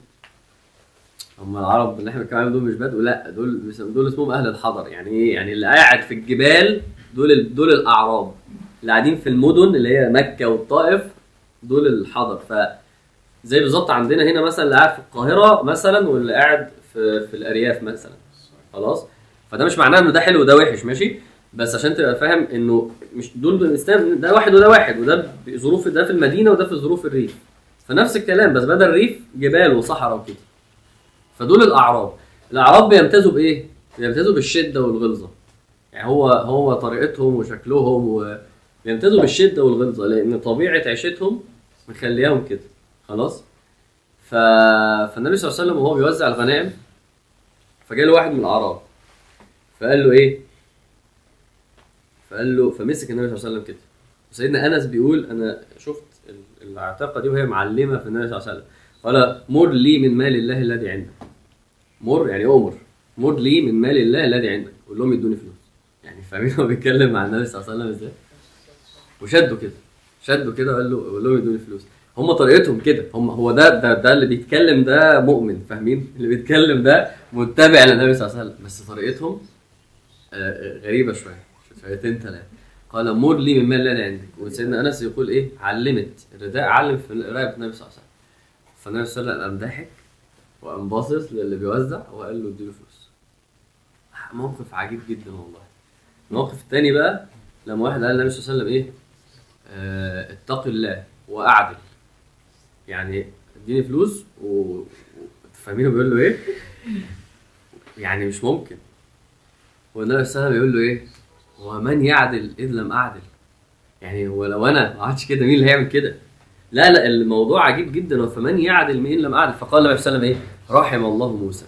هم العرب اللي احنا بنتكلم عليهم دول مش بدو لا دول بيسم- دول اسمهم أهل الحضر يعني إيه؟ يعني اللي قاعد في الجبال دول ال- دول الأعراب اللي قاعدين في المدن اللي هي مكة والطائف دول الحضر ف زي بالظبط عندنا هنا مثلا اللي قاعد في القاهره مثلا واللي قاعد في في الارياف مثلا خلاص فده مش معناه انه ده حلو وده وحش ماشي بس عشان تبقى فاهم انه مش دول بالإسلام ده واحد وده واحد وده ظروف ده في المدينه وده في ظروف الريف فنفس الكلام بس بدل الريف جبال وصحراء وكده فدول الاعراب الاعراب بيمتازوا بايه؟ بيمتازوا بالشده والغلظه يعني هو هو طريقتهم وشكلهم وبيمتازوا بالشده والغلظه لان طبيعه عيشتهم مخلياهم كده خلاص ف... فالنبي صلى الله عليه وسلم وهو بيوزع الغنائم فجاله واحد من الاعراب فقال له ايه فقال له فمسك النبي صلى الله عليه وسلم كده سيدنا انس بيقول انا شفت ال- العتاقه دي وهي معلمه في النبي صلى الله عليه وسلم قال مر لي من مال الله الذي عندك مر يعني امر مر لي من مال الله الذي عندك قول لهم يدوني فلوس يعني فاهمين هو بيتكلم مع النبي صلى الله عليه وسلم ازاي وشده كده شده كده وقال له قول لهم يدوني فلوس هم طريقتهم كده هم هو ده ده ده اللي بيتكلم ده مؤمن فاهمين اللي بيتكلم ده متبع للنبي صلى الله عليه وسلم بس طريقتهم آه، آه، غريبه شويه شويتين ثلاثه قال مر لي من مال الذي عندك وسيدنا انس يقول ايه علمت الرداء علم في رقبه النبي صلى الله عليه وسلم فالنبي صلى الله عليه وسلم قام ضحك وقام باصص للي بيوزع وقال له اديله فلوس موقف عجيب جدا والله الموقف الثاني بقى لما واحد قال للنبي صلى الله عليه وسلم ايه آه اتق الله واعدل يعني اديني فلوس و و- فاهمين بيقول له ايه يعني مش ممكن والنبي صلى الله عليه وسلم يقول له ايه ومن يعدل اذ لم اعدل يعني هو لو انا ما عملتش كده مين اللي هيعمل كده لا لا الموضوع عجيب جدا فمن يعدل من لم اعدل فقال النبي صلى الله عليه وسلم ايه رحم الله موسى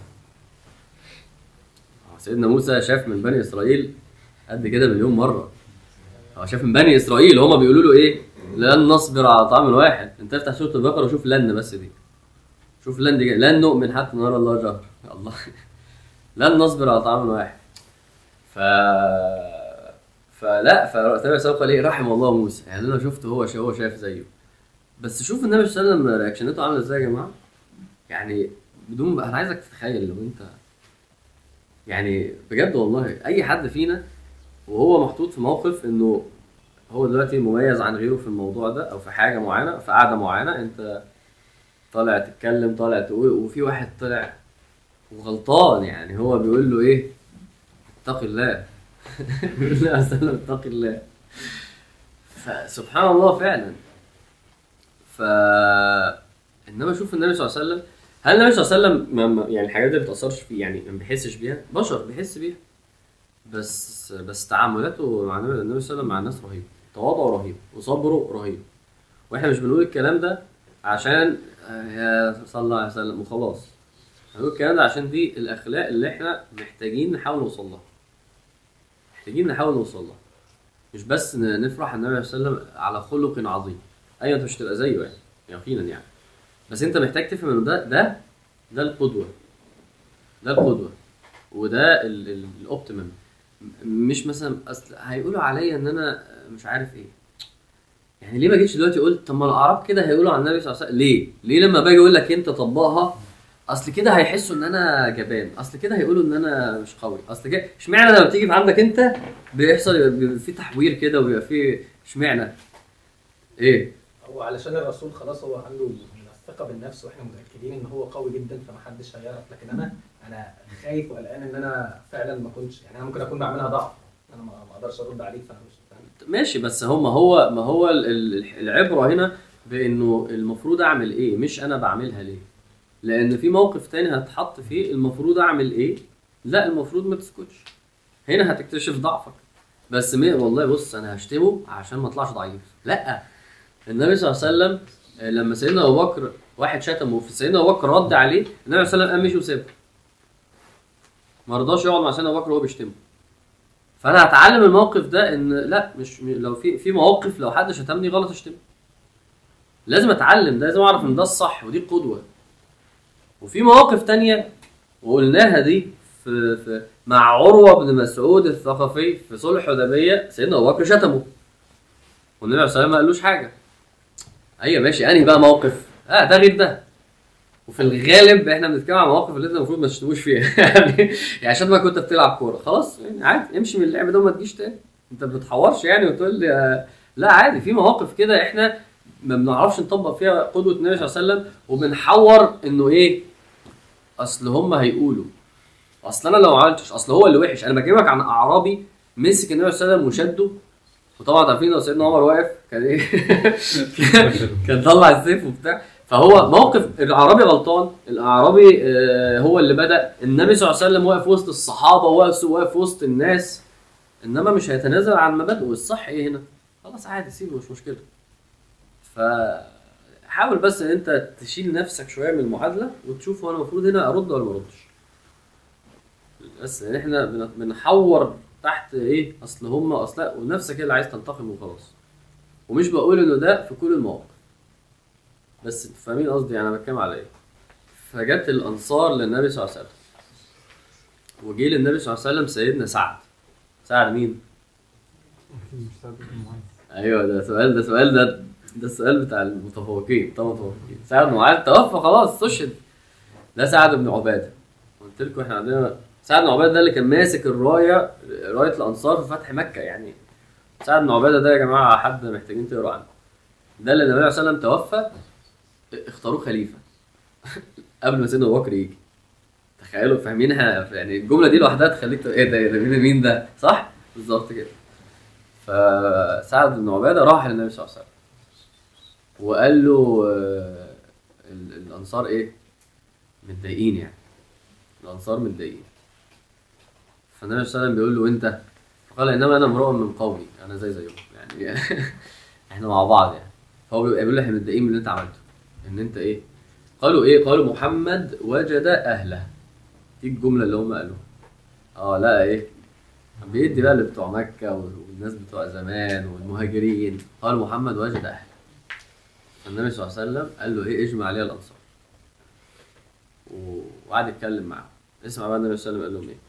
سيدنا موسى شاف من بني اسرائيل قد كده مليون مره هو شاف من بني اسرائيل هما بيقولوا له ايه لن نصبر على طعام واحد انت افتح سوره البقره وشوف لن بس دي شوف لن دي جاي. لن نؤمن حتى نرى الله جهر الله لن نصبر على طعام واحد ف فلا فالنبي صلى الله عليه وسلم قال ايه رحم الله موسى يعني انا شفته هو شا- هو شايف زيه بس شوف النبي صلى الله عليه وسلم رياكشنته عامله ازاي يا جماعه يعني بدون انا عايزك تتخيل لو انت يعني بجد والله اي حد فينا وهو محطوط في موقف انه هو دلوقتي مميز عن غيره في الموضوع ده او في حاجه معينه في قعده معينه انت طالع تتكلم طالع تقول وفي واحد طلع وغلطان يعني هو بيقول له ايه اتق الله بيقول لي عليه وسلم اتق الله فسبحان الله فعلا ف انما شوف النبي صلى الله عليه وسلم هل النبي صلى الله عليه وسلم ما- ما- يعني الحاجات دي ما بتاثرش فيه يعني ما بيحسش بيها بشر بيحس بيها بس بس تعاملاته مع النبي النبي صلى الله عليه وسلم مع الناس رهيب تواضعه رهيب وصبره رهيب واحنا مش بنقول الكلام ده عشان آه، يا صلى الله عليه وسلم وخلاص هنقول الكلام ده عشان دي الاخلاق اللي احنا محتاجين نحاول نوصل لها محتاجين نحاول نوصل لها مش بس ن- نفرح ان النبي صلى الله عليه وسلم على خلق عظيم ايوه انت مش هتبقى زيه يعني يقينا يعني بس انت محتاج تفهم ان ده ده ده القدوه ده القدوه وده ال- ال- الاوبتيمم مش مثلا اصل هيقولوا عليا ان انا مش عارف ايه يعني ليه ما جيتش دلوقتي قلت طب ما الاعراب كده هيقولوا عن النبي صلى الله عليه وسلم ليه؟ ليه لما باجي اقول لك انت طبقها اصل كده هيحسوا ان انا جبان اصل كده هيقولوا ان انا مش قوي اصل كده اشمعنى لما بتيجي في عندك انت بيحصل بيبقى في تحوير كده وبيبقى في اشمعنى ايه هو علشان الرسول خلاص هو عنده من الثقه بالنفس واحنا متاكدين ان هو قوي جدا فمحدش هيعرف لكن انا انا خايف وقلقان ان انا فعلا ما كنتش يعني انا ممكن اكون بعملها ضعف انا ما ما اقدرش ارد عليك فانا مش فاهم ماشي بس هم هو ما هو ال- ال- العبره هنا بانه المفروض اعمل ايه مش انا بعملها ليه لان في موقف تاني هتحط فيه المفروض اعمل ايه لا المفروض ما تسكتش هنا هتكتشف ضعفك بس مي والله بص انا هشتمه عشان ما اطلعش ضعيف لا النبي صلى الله عليه وسلم آه، لما سيدنا ابو بكر واحد شتمه فسيدنا ابو بكر رد عليه النبي صلى الله عليه وسلم قام مشي وسابه ما رضاش يقعد مع سيدنا ابو بكر وهو بيشتمه فانا هتعلم الموقف ده ان لا مش م- لو في في مواقف لو حد شتمني غلط اشتمه لازم اتعلم ده لازم اعرف ان ده الصح ودي القدوه وفي مواقف تانية وقلناها دي في, في مع عروه بن مسعود الثقفي في صلح الحديبيه سيدنا ابو بكر شتمه والنبي عليه الصلاه والسلام ما قالوش حاجه ايوه ماشي انهي بقى موقف اه ده غير ده وفي الغالب احنا بنتكلم عن المواقف اللي انت المفروض ما تشتموش فيها يعني يعني عشان ما كنت بتلعب كوره خلاص يعني عادي امشي من اللعب ده وما تجيش تاني انت ما بتحورش يعني وتقول لي آه، لا عادي في مواقف كده احنا ما بنعرفش نطبق فيها قدوه النبي صلى الله عليه وسلم وبنحور انه ايه اصل هم هيقولوا اصل انا لو ما عملتش اصل هو اللي وحش انا بكلمك عن اعرابي مسك النبي صلى الله عليه وسلم وشده وطبعا عارفين لو سيدنا عمر واقف كان ايه كان طلع السيف وبتاع فهو موقف الاعرابي غلطان الاعرابي آه، هو اللي بدا النبي صلى الله عليه وسلم واقف وسط الصحابه واقف واقف وسط الناس انما مش هيتنازل عن مبادئه الصح ايه هنا خلاص عادي سيبه مش مشكله فحاول بس ان انت تشيل نفسك شويه من المعادله وتشوف هو انا المفروض هنا ارد ولا ما اردش بس ان احنا بن- بنحور تحت ايه اصل هم اصل لا ونفسك هي اللي عايز تنتقم وخلاص ومش بقول انه ده في كل المواقف بس انتوا فاهمين قصدي انا بتكلم على ايه فجت الانصار للنبي صلى الله عليه وسلم وجي للنبي صلى الله عليه وسلم سيدنا سعد سعد مين ايوه ده سؤال ده سؤال ده ده السؤال بتاع المتفوقين بتاع المتفوقين سعد بن معاذ توفى خلاص استشهد ده سعد بن عباده قلت لكم احنا عندنا سعد بن عباده ده اللي كان ماسك الرايه رايه الانصار في فتح مكه يعني سعد بن عباده ده يا جماعه حد محتاجين تقروا عنه ده اللي النبي عليه الصلاه والسلام توفى اختاروه خليفه قبل ما سيدنا ابو بكر يجي تخيلوا فاهمينها يعني الجمله دي لوحدها تخليك تقول ايه ده إيه ده مين مين ده صح بالظبط كده فسعد بن عباده راح للنبي صلى الله عليه وسلم وقال له آه، ال- الانصار ايه متضايقين يعني الانصار متضايقين فالنبي صلى الله عليه وسلم بيقول له انت فقال انما انا امرؤ من قومي انا زي زيهم يعني احنا مع بعض يعني فهو بيبقى بيقول له احنا متضايقين من اللي انت عملته ان انت ايه قالوا ايه قالوا محمد وجد اهله دي الجمله اللي هم قالوها اه لا ايه بيدي بقى اللي بتوع مكه والناس بتوع زمان والمهاجرين قال محمد وجد اهله النبي صلى الله عليه وسلم قال له ايه اجمع عليها الانصار و- وقعد يتكلم معاهم اسمع بقى النبي صلى الله عليه وسلم قال لهم ايه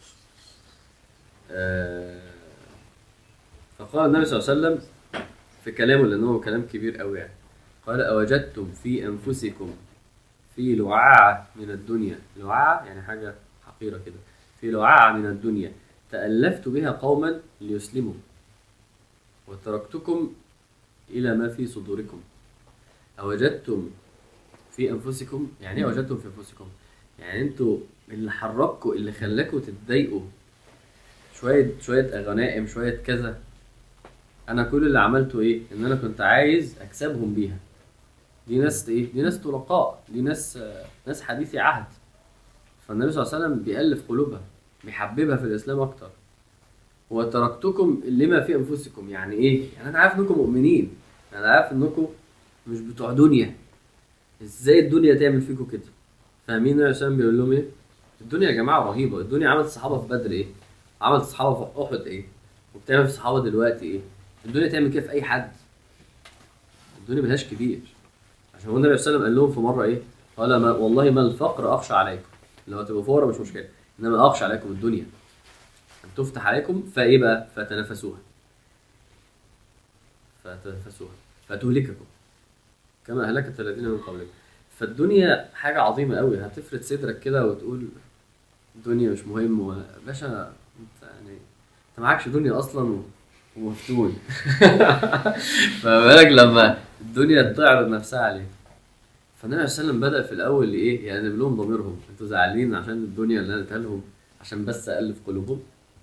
آه فقال النبي صلى الله عليه وسلم في كلامه لانه هو كلام كبير قوي يعني قال اوجدتم في انفسكم في لعاعة من الدنيا لعاعة يعني حاجة حقيرة كده في لعاعة من الدنيا تألفت بها قوما ليسلموا وتركتكم إلى ما في صدوركم أوجدتم في أنفسكم يعني إيه وجدتم في أنفسكم يعني أنتوا اللي حركوا اللي خلاكوا تتضايقوا شويه شويه غنائم شويه كذا انا كل اللي عملته ايه ان انا كنت عايز اكسبهم بيها دي ناس ايه دي ناس طلقاء دي ناس آه، ناس حديثي عهد فالنبي صلى الله عليه وسلم بيألف قلوبها بيحببها في الاسلام اكتر وتركتكم لما في انفسكم يعني ايه يعني انا عارف انكم مؤمنين انا عارف انكم مش بتوع دنيا ازاي الدنيا تعمل فيكم كده فاهمين النبي صلى الله عليه وسلم بيقول لهم ايه الدنيا يا جماعه رهيبه الدنيا عملت الصحابه في بدر ايه عملت الصحابه في احد ايه وبتعمل في الصحابه دلوقتي ايه الدنيا تعمل كده في اي حد الدنيا ملهاش كبير عشان هو النبي صلى الله عليه وسلم قال لهم في مره ايه قال ما والله ما الفقر اخشى عليكم لو تبقوا فقراء مش مشكله انما اخشى عليكم الدنيا ان تفتح عليكم فايه بقى فتنافسوها فتنافسوها فتهلككم كما اهلكت الذين من قبلكم فالدنيا حاجه عظيمه قوي هتفرد صدرك كده وتقول الدنيا مش مهم و... باشا انت يعني انت معكش دنيا اصلا و... ومفتون فما بالك لما الدنيا تعرض نفسها عليك فالنبي صلى الله عليه وسلم بدا في الاول ايه يعني لهم ضميرهم انتوا زعلانين عشان الدنيا اللي انا اديتها لهم عشان بس الف قلوبهم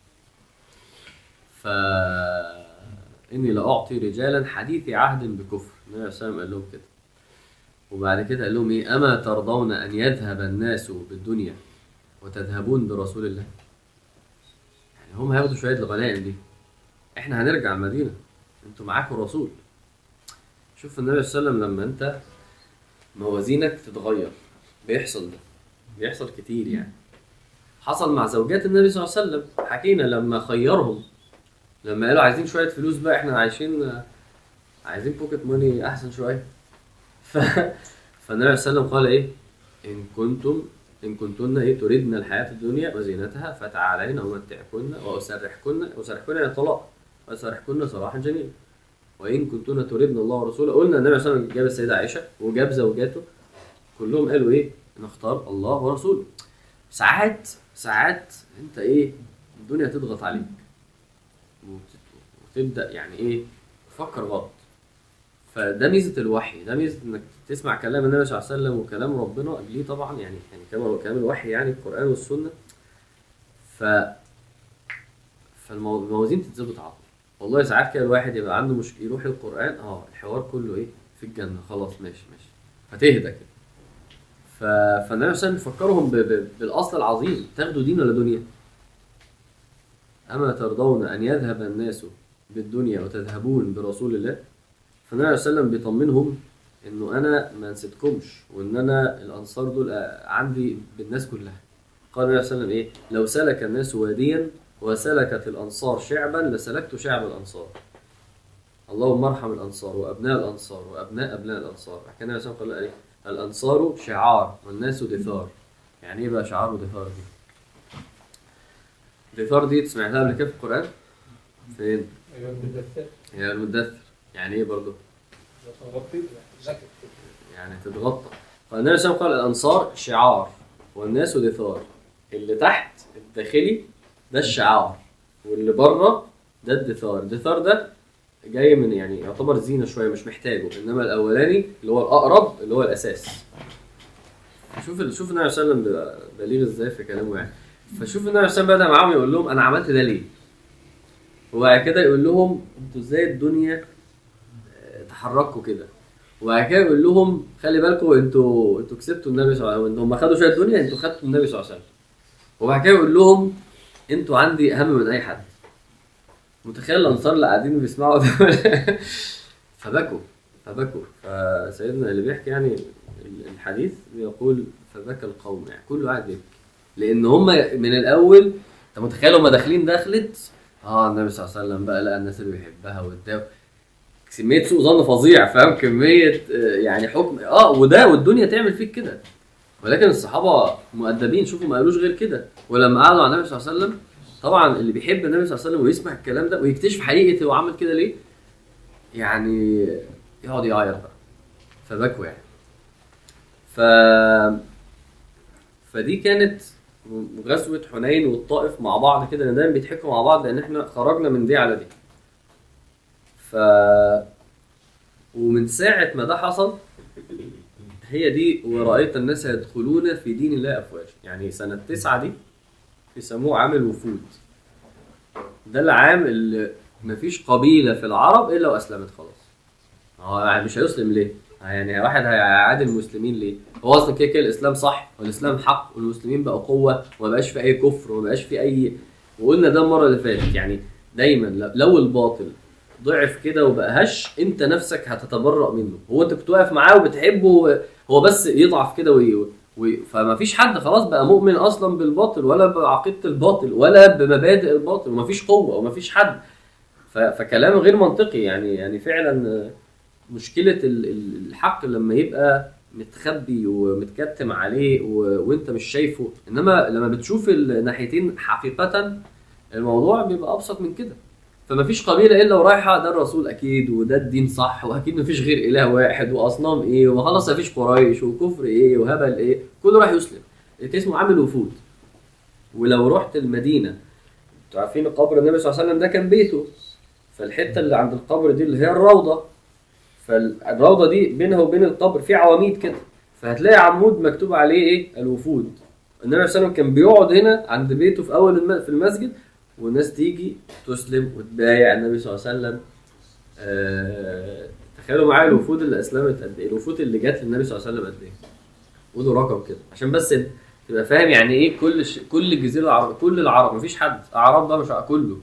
ف اني لاعطي رجالا حديثي عهد بكفر النبي صلى الله عليه وسلم قال لهم كده وبعد كده قال لهم ايه اما ترضون ان يذهب الناس بالدنيا وتذهبون برسول الله يعني هم هياخدوا شويه الغنائم دي احنا هنرجع المدينه انتوا معاكم الرسول شوف النبي صلى الله عليه وسلم لما انت موازينك تتغير بيحصل ده بيحصل كتير يعني حصل مع زوجات النبي صلى الله عليه وسلم حكينا لما خيرهم لما قالوا عايزين شويه فلوس بقى احنا عايشين عايزين بوكيت ماني احسن شويه ف... فالنبي صلى الله عليه وسلم قال ايه ان كنتم ان كنتن ايه تردن الحياه الدنيا وزينتها فتعالين امتعكن واسرحكن اسرحكن يعني طلاق واسرحكن سراحا جميلا وان كنتن تردن الله ورسوله قلنا النبي صلى الله عليه وسلم جاب السيده عائشه وجاب زوجاته كلهم قالوا ايه نختار الله ورسوله ساعات ساعات انت ايه الدنيا تضغط عليك وت- وتبدا يعني ايه تفكر غلط فده ميزه الوحي ده ميزه انك تسمع كلام النبي صلى الله عليه وسلم وكلام ربنا قبليه طبعا يعني يعني كلام كلام الوحي يعني القران والسنه ف فالموازين تتظبط على طول والله ساعات كده الواحد يبقى عنده مشكله يروح القران اه الحوار كله ايه في الجنه خلاص ماشي ماشي فتهدى كده ف... فالنبي صلى الله عليه وسلم بيفكرهم ب... ب... بالاصل العظيم تاخدوا دين ولا دنيا اما ترضون ان يذهب الناس بالدنيا وتذهبون برسول الله فالنبي صلى الله عليه وسلم بيطمنهم انه انا ما نسيتكمش وان انا الانصار دول عندي بالناس كلها قال النبي صلى الله عليه وسلم ايه لو سلك الناس واديا وسلكت الانصار شعبا لسلكت شعب الانصار اللهم ارحم الانصار وابناء الانصار وابناء ابناء الانصار كان النبي صلى الله عليه وسلم قال ايه الانصار شعار والناس دثار يعني ايه بقى شعار ودثار دي دثار دي سمعتها قبل كده في القران فين ايوه المدثر هي المدثر يعني ايه برضه غطي جاكيت يعني تتغطى فالنبي صلى الله عليه وسلم قال الانصار شعار والناس دثار اللي تحت الداخلي ده الشعار واللي بره ده الدثار الدثار ده جاي من يعني يعتبر زينه شويه مش محتاجه انما الاولاني اللي هو الاقرب اللي هو الاساس شوف شوف النبي صلى الله عليه وسلم بليغ ازاي في كلامه يعني فشوف النبي صلى الله عليه وسلم بدا معاهم يقول لهم انا عملت ده ليه وبعد كده يقول لهم انتوا ازاي الدنيا آه، تحركوا كده وبعد كده يقول لهم خلي بالكم انتوا انتوا كسبتوا النبي صلى الله عليه وسلم هم خدوا شويه دنيا انتوا خدتوا النبي صلى الله عليه وسلم وبعد كده يقول لهم انتوا عندي اهم من اي حد متخيل الانصار اللي قاعدين بيسمعوا ده فبكوا فبكوا فسيدنا اللي بيحكي يعني الحديث بيقول فبكى القوم يعني كله قاعد يبكي لان هم من الاول انت متخيل هم داخلين دخلت اه النبي صلى الله عليه وسلم بقى لقى الناس اللي بيحبها واداه كميه سوء ظن فظيع فاهم كميه آه، يعني حكم اه وده والدنيا تعمل فيك كده ولكن الصحابه مؤدبين شوفوا ما قالوش غير كده ولما قعدوا على النبي صلى الله عليه وسلم طبعا اللي بيحب النبي صلى الله عليه وسلم ويسمع الكلام ده ويكتشف حقيقه هو عمل كده ليه يعني يقعد يعيط بقى فبكوا يعني ف فدي كانت غزوة حنين والطائف مع بعض كده لان دايما بيضحكوا مع بعض لان احنا خرجنا من دي على دي. ف ومن ساعة ما ده حصل هي دي ورأيت الناس يدخلون في دين الله أفواجا يعني سنة تسعة دي بيسموه عام الوفود ده العام اللي مفيش قبيله في العرب الا واسلمت خلاص هو يعني مش هيسلم ليه؟ يعني واحد هيعادي المسلمين ليه؟ هو اصلا كده كده الاسلام صح والاسلام حق والمسلمين بقوا قوه وما بقاش في اي كفر وما بقاش في اي وقلنا ده المره اللي فاتت يعني دايما ل- لو الباطل ضعف كده وبقى هش انت نفسك هتتبرأ منه هو انت كنت واقف معاه وبتحبه هو بس يضعف كده وي... وي... فما فيش حد خلاص بقى مؤمن اصلا بالباطل ولا بعقيده الباطل ولا بمبادئ الباطل وما فيش قوه وما فيش حد ف... فكلام غير منطقي يعني يعني فعلا آه، مشكله ال- ال- الحق لما يبقى متخبي ومتكتم عليه و... وانت مش شايفه انما لما بتشوف الناحيتين حقيقه الموضوع بيبقى ابسط من كده فما فيش قبيله الا ورايحه ده الرسول اكيد وده الدين صح واكيد ما فيش غير اله واحد واصنام ايه وخلاص ما فيش قريش وكفر ايه وهبل ايه كله راح يسلم اسمه عامل وفود ولو رحت المدينه انتوا عارفين قبر النبي صلى الله عليه وسلم ده كان بيته فالحته اللي عند القبر دي اللي هي الروضه فالروضه دي بينها وبين القبر في عواميد كده فهتلاقي عمود مكتوب عليه ايه الوفود النبي صلى الله عليه وسلم كان بيقعد هنا عند بيته في اول الم... في المسجد والناس تيجي تسلم وتبايع النبي صلى الله عليه وسلم آه... تخيلوا معايا الوفود اللي اسلمت قد ايه الوفود اللي جت للنبي صلى الله عليه وسلم قد ايه قولوا رقم كده عشان بس انت تبقى فاهم يعني ايه كل ش... كل الجزيره العربيه كل العرب مفيش حد اعراب ده مش ع- كله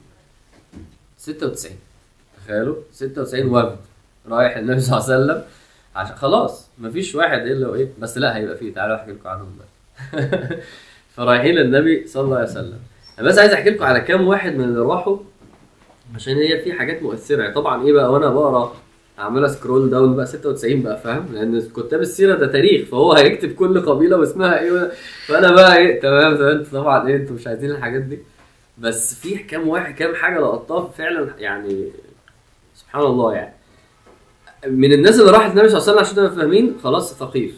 96 تخيلوا 96 وفد رايح النبي صلى الله عليه وسلم عشان خلاص مفيش واحد الا وايه بس لا هيبقى فيه تعالوا احكي لكم عنهم بقى فرايحين للنبي صلى الله عليه وسلم انا بس عايز احكي لكم على كام واحد من اللي راحوا عشان هي في حاجات مؤثره يعني طبعا ايه بقى وانا بقرا عمال سكرول داون بقى 96 بقى فاهم لان كتاب السيره ده تاريخ فهو هيكتب كل قبيله واسمها ايه و- فانا بقى ايه تمام تمام انتوا طبعا ايه انتوا مش عايزين الحاجات دي بس في كام واحد كام حاجه لقطتها فعلا يعني سبحان الله يعني من الناس اللي راحت النبي صلى الله عليه وسلم عشان تبقى فاهمين خلاص ثقيف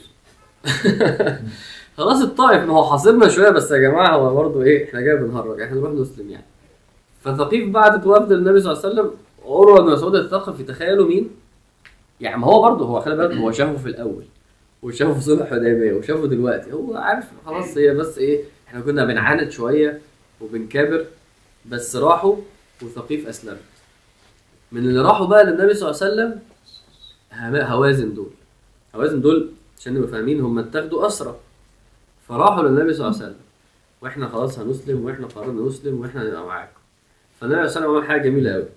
خلاص الطائف ما هو حاصرنا شويه بس يا جماعه هو برضه ايه احنا جاي بنهرج احنا نروح نسلم يعني فثقيف بعتت وفد للنبي صلى الله عليه وسلم عروه بن مسعود الثقفي تخيلوا مين؟ يعني ما هو برضه هو خلي بالك هو شافه في الاول وشافه في صلح حديبيه وشافه دلوقتي هو عارف خلاص هي بس ايه احنا كنا بنعاند شويه وبنكابر بس راحوا وثقيف اسلمت من اللي راحوا بقى للنبي صلى الله عليه وسلم هما- هوازن دول هوازن دول عشان نبقى فاهمين هم اتاخدوا اسرى فراحوا للنبي صلى الله عليه وسلم واحنا خلاص هنسلم واحنا قررنا نسلم واحنا هنبقى معاكم فالنبي صلى الله عليه وسلم عمل حاجه جميله قوي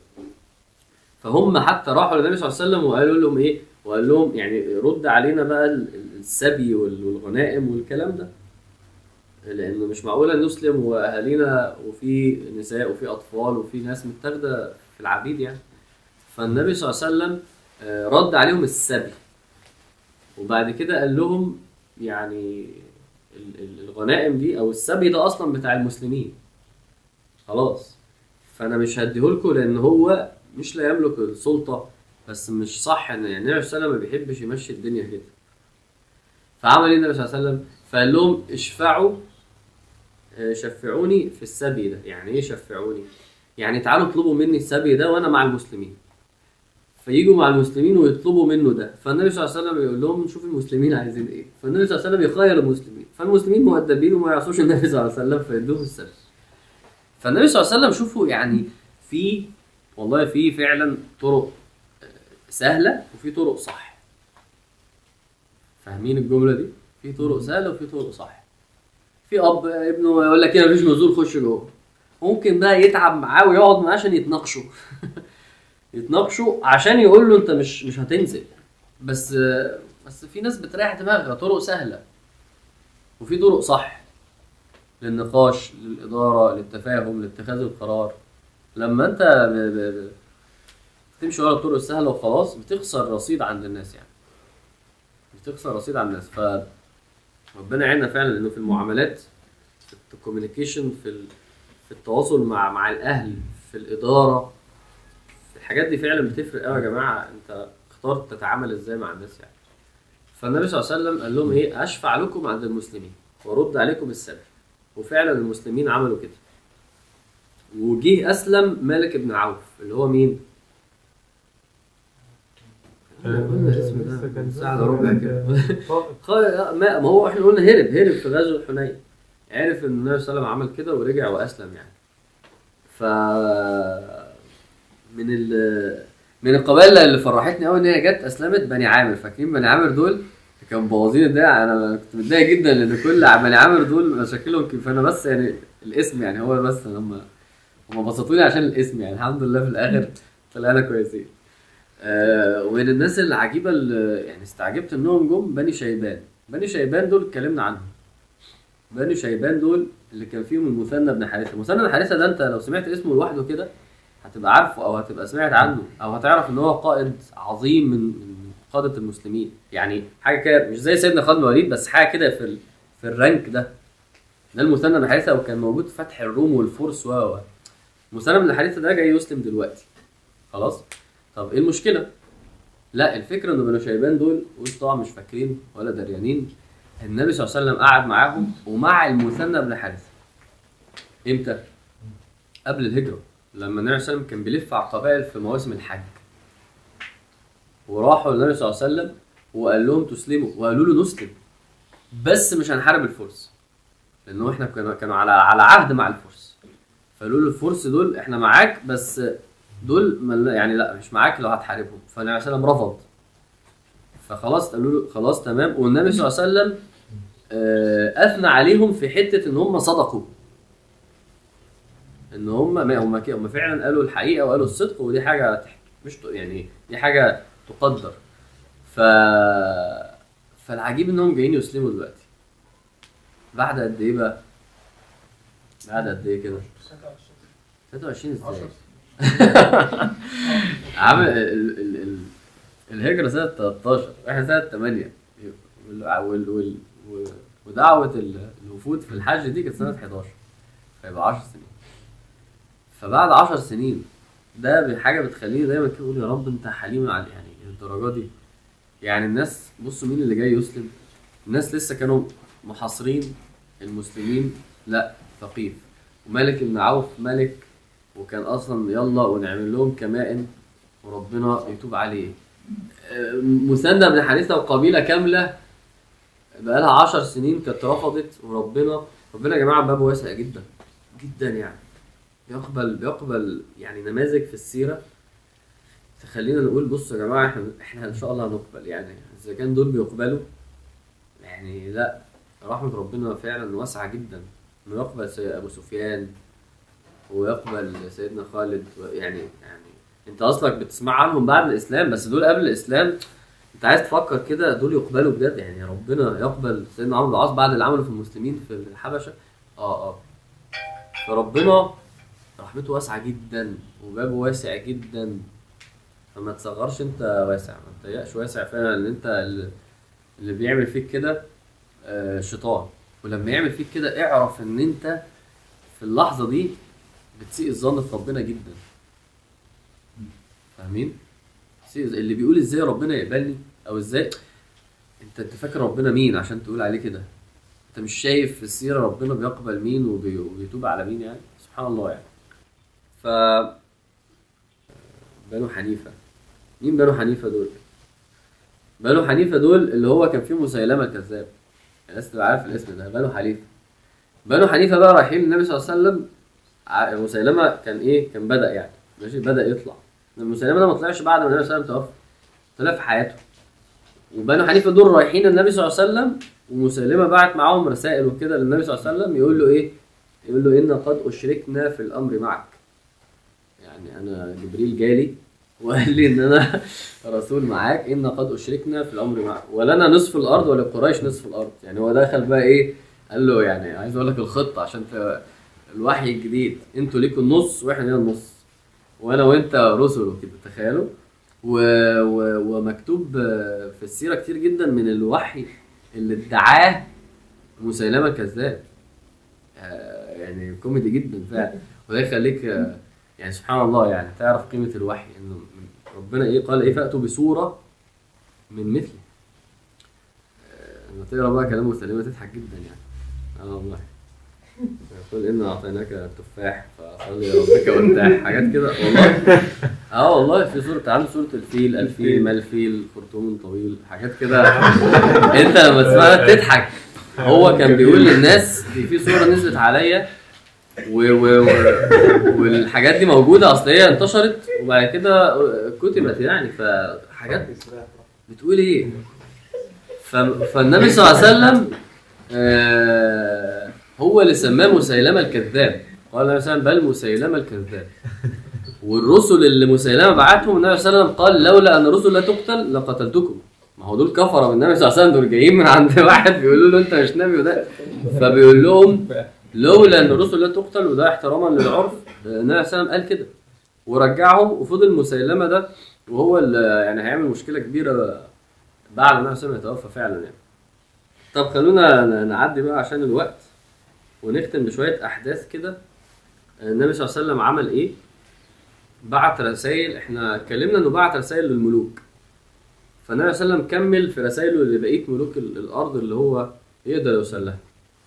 فهم حتى راحوا للنبي صلى الله عليه وسلم وقالوا لهم ايه وقال لهم يعني رد علينا بقى ال- ال- السبي وال- والغنائم والكلام ده لانه مش معقوله نسلم واهالينا وفي نساء وفي اطفال وفي ناس متاخده في العبيد يعني فالنبي صلى الله عليه وسلم آه، رد عليهم السبي وبعد كده قال لهم يعني ال- ال- الغنائم دي او السبي ده اصلا بتاع المسلمين خلاص فانا مش هديهولكم لان هو مش لا يملك السلطه بس مش صح ان يعني النبي صلى الله عليه وسلم ما بيحبش يمشي الدنيا كده فعمل ايه النبي صلى الله عليه وسلم فقال لهم اشفعوا آه، شفعوني في السبي ده يعني ايه شفعوني يعني تعالوا اطلبوا مني السبي ده وانا مع المسلمين فيجوا مع المسلمين ويطلبوا منه ده فالنبي صلى الله عليه وسلم يقول لهم شوف المسلمين عايزين ايه فالنبي صلى الله عليه وسلم يخير المسلمين فالمسلمين مؤدبين وما يعصوش النبي صلى الله عليه وسلم فيدوهم السبي فالنبي صلى الله عليه وسلم شوفوا يعني في والله في فعلا طرق آه، سهله وفي طرق صح فاهمين الجمله دي في طرق سهله وفي طرق صح في اب ابنه يقول لك ايه مفيش نزول خش جوه ممكن بقى يتعب معاه ويقعد معاه عشان يتناقشوا يتناقشوا عشان يقول له انت مش مش هتنزل بس بس في ناس بتريح دماغها طرق سهله وفي طرق صح للنقاش للاداره للتفاهم لاتخاذ القرار لما انت ب... ب... ب... تمشي ورا الطرق السهله وخلاص بتخسر رصيد عند الناس يعني بتخسر رصيد عند الناس ف ربنا يعيننا فعلا انه في المعاملات في الكوميونيكيشن في ال... في التواصل مع مع الاهل في الاداره الحاجات دي فعلا بتفرق قوي يا جماعه انت اخترت تتعامل ازاي مع الناس يعني فالنبي صلى الله عليه وسلم قال لهم ايه اشفع لكم عند المسلمين وارد عليكم السبب وفعلا المسلمين عملوا كده وجيه اسلم مالك بن عوف اللي هو مين؟ قلنا الاسم ده من ساعة إلا ربع كده خ- ما ما هو احنا قلنا هرب هرب في غزوه حنين عرف ان النبي صلى الله عليه وسلم عمل كده ورجع واسلم يعني ف من ال من القبائل اللي فرحتني قوي ان هي جت اسلمت بني عامر فاكرين بني عامر دول كانوا مبوظين الدنيا انا كنت متضايق جدا لان كل بني عامر دول مشاكلهم كيف فانا بس يعني الاسم يعني هو بس هم هم بسطوني عشان الاسم يعني الحمد لله في الاخر طلعنا كويسين آه ومن الناس العجيبه اللي يعني استعجبت انهم جم بني شيبان بني شيبان دول اتكلمنا عنهم بني شيبان دول اللي كان فيهم المثنى بن حارثه المثنى بن حارثه ده انت لو سمعت اسمه لوحده كده هتبقى عارفه او هتبقى سمعت عنه او هتعرف ان هو قائد عظيم من من قاده المسلمين يعني حاجه كده مش زي سيدنا خالد بن الوليد بس حاجه كده في ال... في الرانك ده ده المثنى بن حارثه وكان موجود في فتح الروم والفرس و و المثنى بن حارثه ده جاي يسلم دلوقتي خلاص طب ايه المشكله لا الفكره ان بنو شيبان دول وانتوا طبعا مش فاكرين ولا دريانين النبي صلى الله عليه وسلم قعد معاهم ومع المثنى بن حارثه امتى قبل الهجره لما النبي صلى الله عليه وسلم كان بيلف على القبائل في مواسم الحج وراحوا للنبي صلى الله عليه وسلم وقال لهم تسلموا وقالوا له نسلم بس مش هنحارب الفرس لانه احنا كانوا كانوا على على عهد مع الفرس فقالوا له الفرس دول احنا معاك بس دول مل- يعني لا مش معاك لو هتحاربهم فالنبي صلى الله عليه وسلم رفض فخلاص قالوا له خلاص تمام والنبي صلى الله عليه وسلم آه، اثنى عليهم في حته ان هم صدقوا ان هم ما هم كده هم فعلا قالوا الحقيقه وقالوا الصدق ودي حاجه تح- مش ت- يعني دي حاجه تقدر ف فالعجيب انهم جايين يسلموا دلوقتي بعد قد ايه بقى؟ بعد قد ايه كده؟ 23 ازاي؟ عامل ال ال ال الهجرة سنة 13 احنا سنة 8 وال وال وال و- ودعوة ال- الوفود في الحج دي كانت سنة 11 فيبقى 10 سنين فبعد 10 سنين ده بحاجة بتخليني دايما كده اقول يا رب انت حليم على يعني الدرجة دي يعني الناس بصوا مين اللي جاي يسلم الناس لسه كانوا محاصرين المسلمين لا ثقيف ومالك بن عوف ملك وكان اصلا يلا ونعمل لهم كمائن وربنا يتوب عليه آه، مثنى بن حارثه وقبيله كامله بقى لها 10 سنين كانت رفضت وربنا ربنا يا جماعه بابه واسع جدا جدا يعني بيقبل بيقبل يعني نماذج في السيره تخلينا نقول بصوا يا جماعه احنا احنا ان شاء الله هنقبل يعني اذا كان دول بيقبلوا يعني لا رحمه ربنا فعلا واسعه جدا انه يقبل سي- ابو سفيان ويقبل سيدنا خالد و- يعني يعني انت اصلك بتسمع عنهم بعد الاسلام بس دول قبل الاسلام انت عايز تفكر كده دول يقبلوا بجد يعني ربنا يقبل سيدنا عمرو بن العاص بعد اللي عمله في المسلمين في الحبشه اه اه فربنا رحمته واسعه جدا وبابه واسع جدا فما تصغرش انت واسع ما تضيقش واسع فعلا ان انت اللي- اللي بيعمل فيك كده آه، شيطان ولما يعمل فيك كده اعرف ان انت في اللحظه دي بتسيء الظن في ربنا جدا فاهمين بتسيء- اللي بيقول ازاي ربنا يقبلني او ازاي انت انت فاكر ربنا مين عشان تقول عليه كده انت مش شايف في السيره ربنا بيقبل مين وبي- وبيتوب على مين يعني سبحان الله يعني ف بنو حنيفه مين بنو حنيفه دول بنو حنيفه دول اللي هو كان فيهم مسيلمه الكذاب الناس تبقى عارف الاسم ده بنو حنيفه بنو حنيفه بقى رايحين للنبي صلى الله عليه وسلم ع- مسيلمه كان ايه كان بدا يعني ماشي بدا يطلع مسيلمه ده ما طلعش بعد ما النبي صلى الله عليه وسلم توفى طلع في حياته وبنو حنيفه دول رايحين النبي صلى الله عليه وسلم ومسيلمه بعت معاهم رسائل وكده للنبي صلى الله عليه وسلم يقول له ايه يقول له ان قد اشركنا في الامر معك يعني انا جبريل جالي وقال لي ان انا رسول معاك ان قد اشركنا في الامر معك ولنا نصف الارض ولقريش نصف الارض يعني هو دخل بقى ايه قال له يعني عايز اقول لك الخطه عشان ت- الوحي الجديد انتوا ليكوا النص واحنا لينا النص وانا وانت رسل وكده تخيلوا و... و... ومكتوب آه، في السيره كتير جدا من الوحي اللي ادعاه مسيلمه الكذاب آه، يعني كوميدي جدا فعلا وده يخليك آه، يعني سبحان الله يعني تعرف قيمه الوحي انه من- ربنا ايه قال ايه فاتوا بصوره من مثله آه، لما تقرا بقى كلام مسلمه تضحك جدا يعني اه والله يقول إنا أعطيناك التفاح فصل لربك وارتاح حاجات كده والله اه والله في سورة عامل سورة الفيل الفيل ما الفيل خرطوم طويل حاجات كده انت لما تسمعها تضحك هو كان بيقول للناس في في سورة نزلت عليا و و و والحاجات دي موجوده اصل هي انتشرت وبعد كده كتبت يعني فحاجات بتقول ايه ف... فالنبي صلى الله عليه وسلم آه هو اللي سماه مسيلمه الكذاب قال النبي صلى الله عليه وسلم بل مسيلمه الكذاب والرسل اللي مسيلمه بعتهم النبي صلى الله عليه وسلم قال لولا ان الرسل لا تقتل لقتلتكم ما هو دول كفره بالنبي صلى الله عليه وسلم دول جايين من عند واحد بيقولوا له انت مش نبي وده فبيقول لهم لولا ان الرسل لا تقتل وده احتراما للعرف النبي صلى الله عليه وسلم قال كده ورجعهم وفضل مسيلمه ده وهو اللي يعني هيعمل مشكله كبيره بعد النبي صلى الله عليه وسلم يتوفى فعلا يعني طب خلونا ن- نعدي بقى عشان الوقت ونختم بشويه احداث كده النبي صلى الله عليه وسلم عمل ايه بعت رسائل احنا اتكلمنا انه بعت رسائل للملوك فالنبي صلى الله عليه وسلم كمل في رسائله لبقيه ملوك ال- الارض اللي هو يقدر يوصل لها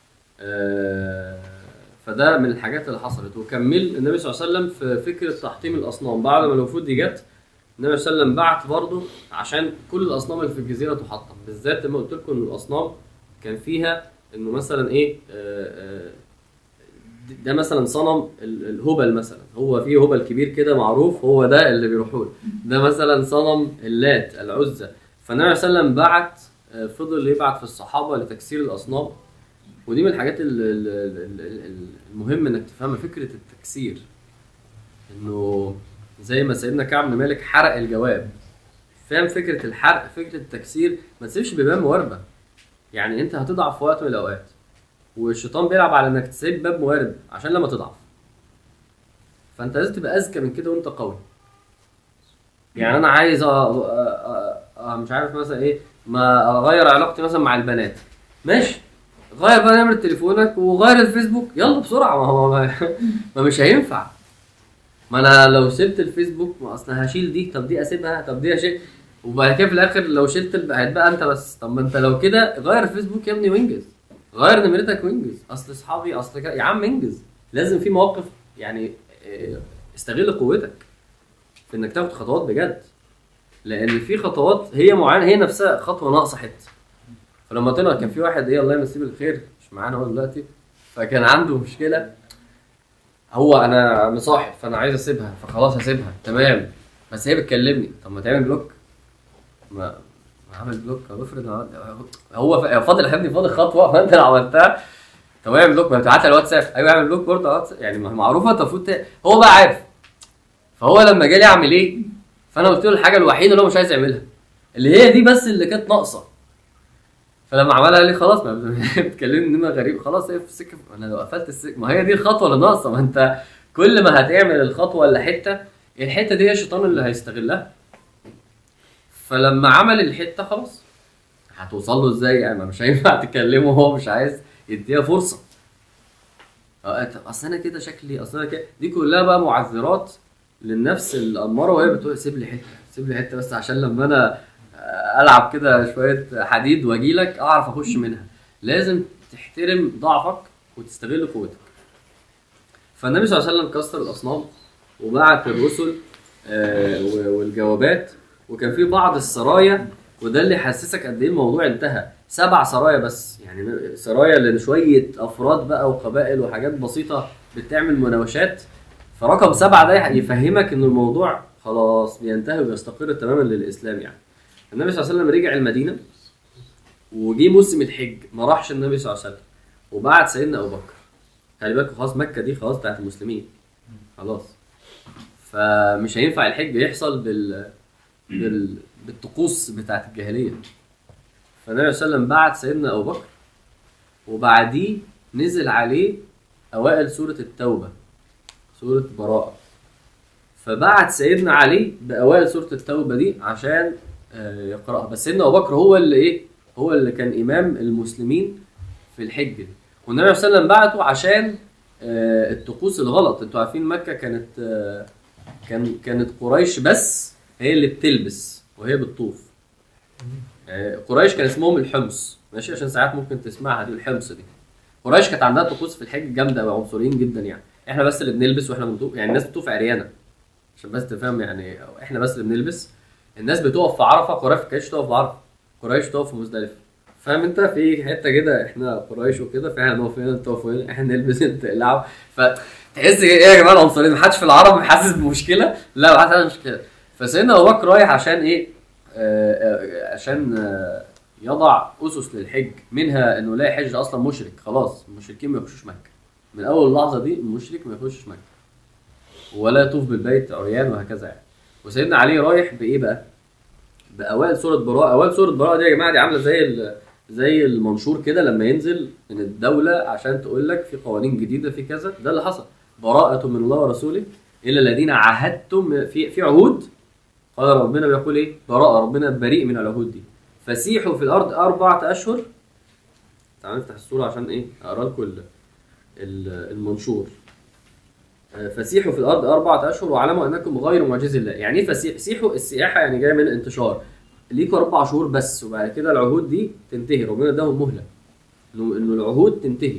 آه، فده من الحاجات اللي حصلت وكمل النبي صلى الله عليه وسلم في فكره تحطيم الاصنام بعد ما الوفود دي جت النبي صلى الله عليه وسلم بعت برضه عشان كل الاصنام اللي في الجزيره تحطم بالذات لما قلت لكم ان الاصنام كان فيها انه مثلا ايه آه، آه، ده مثلا صنم ال- الهبل مثلا هو فيه هبل كبير كده معروف هو ده اللي بيروحوا له ده مثلا صنم اللات العزى فالنبي صلى الله عليه وسلم بعت آه، فضل يبعت في الصحابه لتكسير الاصنام ودي من الحاجات ال- ال- ال- ال- المهم انك تفهمها فكره التكسير انه زي ما سيدنا كعب بن مالك حرق الجواب فاهم فكره الحرق فكره التكسير ما تسيبش بيبان مواربه يعني انت هتضعف في وقت من الاوقات والشيطان بيلعب على انك تسيب باب موارب عشان لما تضعف فانت لازم تبقى اذكى من كده وانت قوي يعني انا عايز أ... أ... أ... أ... مش عارف مثلا ايه ما اغير علاقتي مثلا مع البنات ماشي غير بقى نمرة تليفونك وغير الفيسبوك يلا بسرعة ما هو ما, ما مش هينفع ما انا لو سبت الفيسبوك ما اصل هشيل دي طب دي اسيبها طب دي اشيل وبعد كده في الاخر لو شلت الب- هتبقى انت بس طب ما انت لو كده غير الفيسبوك يا ابني وانجز غير نمرتك وانجز اصل اصحابي اصل كده يا عم انجز لازم في مواقف يعني اه، استغل قوتك في انك تاخد خطوات بجد لان في خطوات هي معينه هي نفسها خطوه ناقصه حته فلما طلع كان في واحد ايه الله يمسيه بالخير مش معانا هو دلوقتي فكان عنده مشكله هو انا مصاحب فانا عايز اسيبها فخلاص هسيبها تمام بس هي بتكلمني طب ما تعمل بلوك ما ما عامل بلوك طب افرض عمل- هو ف- فاضل يا ابني فاضل خطوه فانت لو عملتها طب اعمل بلوك ما بتبعتها الواتساب ايوه اعمل بلوك برضه على الواتساب يعني ما هي معروفه انت المفروض ت- هو بقى عارف فهو لما جالي اعمل ايه فانا قلت له الحاجه الوحيده اللي هو مش عايز يعملها اللي هي دي بس اللي كانت ناقصه فلما عملها قال لي خلاص ما بتكلمني انما غريب خلاص هي في السكه انا لو قفلت السكه ما هي دي الخطوه اللي ناقصه ما انت كل ما هتعمل الخطوه اللي حته الحته دي هي الشيطان اللي هيستغلها فلما عمل الحته خلاص هتوصل له ازاي يعني ما مش هينفع تكلمه وهو مش عايز يديها فرصه اه طب اصل انا كده شكلي اصل انا كده دي كلها بقى معذرات للنفس الاماره وهي بتقول سيب لي حته سيب لي حته بس عشان لما انا العب كده شويه حديد واجي لك اعرف اخش منها لازم تحترم ضعفك وتستغل قوتك فالنبي صلى الله عليه وسلم كسر الاصنام وبعت الرسل آه، و- والجوابات وكان في بعض السرايا وده اللي يحسسك قد ايه الموضوع انتهى سبع سرايا بس يعني سرايا لشويه افراد بقى وقبائل وحاجات بسيطه بتعمل مناوشات فرقم سبعه ده يفهمك ان الموضوع خلاص بينتهي ويستقر تماما للاسلام يعني النبي صلى الله عليه وسلم رجع المدينه وجي موسم الحج ما راحش النبي صلى الله عليه وسلم وبعت سيدنا ابو بكر خلي بالكوا خلاص مكه دي خلاص بتاعت المسلمين خلاص فمش هينفع الحج يحصل بال... بال... بالطقوس بتاعت الجاهليه فالنبي صلى الله عليه وسلم بعت سيدنا ابو بكر وبعديه نزل عليه اوائل سوره التوبه سوره براءه فبعت سيدنا علي باوائل سوره التوبه دي عشان آه، يقراها بس سيدنا ابو بكر هو اللي ايه هو اللي كان امام المسلمين في الحج دي والنبي صلى الله عليه وسلم بعته عشان آه، الطقوس الغلط انتوا عارفين مكه كانت آه، كان كانت قريش بس هي اللي بتلبس وهي بتطوف آه، قريش كان اسمهم الحمص ماشي عشان ساعات ممكن تسمعها دي الحمص دي قريش كانت عندها طقوس في الحج جامده وعنصريين جدا يعني احنا بس اللي بنلبس واحنا بنطوف يعني الناس بتطوف عريانه عشان بس تفهم يعني احنا بس اللي بنلبس الناس بتقف في عرفه قريش ما كانتش تقف في عرفه قريش تقف في مزدلفه فاهم انت في حته كده احنا قريش وكده فاحنا نقف هنا انت واقف هنا احنا نلبس انت تقلعوا فتحس ايه يا جماعه العنصريين محدش في العرب حاسس بمشكله لا محدش حاسس بمشكله فسيدنا ابو بكر رايح عشان ايه آه آه عشان آه يضع اسس للحج منها انه لا يحج اصلا مشرك خلاص المشركين ما يخشوش مكه من اول اللحظه دي المشرك ما يخشش مكه ولا يطوف بالبيت عريان وهكذا يعني وسيدنا علي رايح بايه بقى؟ باوائل سوره براءه اوائل سوره براءه دي يا جماعه دي عامله زي ال- زي المنشور كده لما ينزل من الدوله عشان تقول لك في قوانين جديده في كذا ده اللي حصل براءه من الله ورسوله الا الذين عاهدتم في في عهود قال ربنا بيقول ايه؟ براءه ربنا بريء من العهود دي فسيحوا في الارض اربعه اشهر تعالوا نفتح الصوره عشان ايه؟ اقرا لكم ال- ال- المنشور آه، فسيحوا في الارض اربعه اشهر واعلموا انكم غير معجز الله يعني ايه فسيح سيحوا السياحه يعني جايه من الانتشار ليكوا اربع شهور بس وبعد كده العهود دي تنتهي ربنا اداهم مهله انه انه العهود تنتهي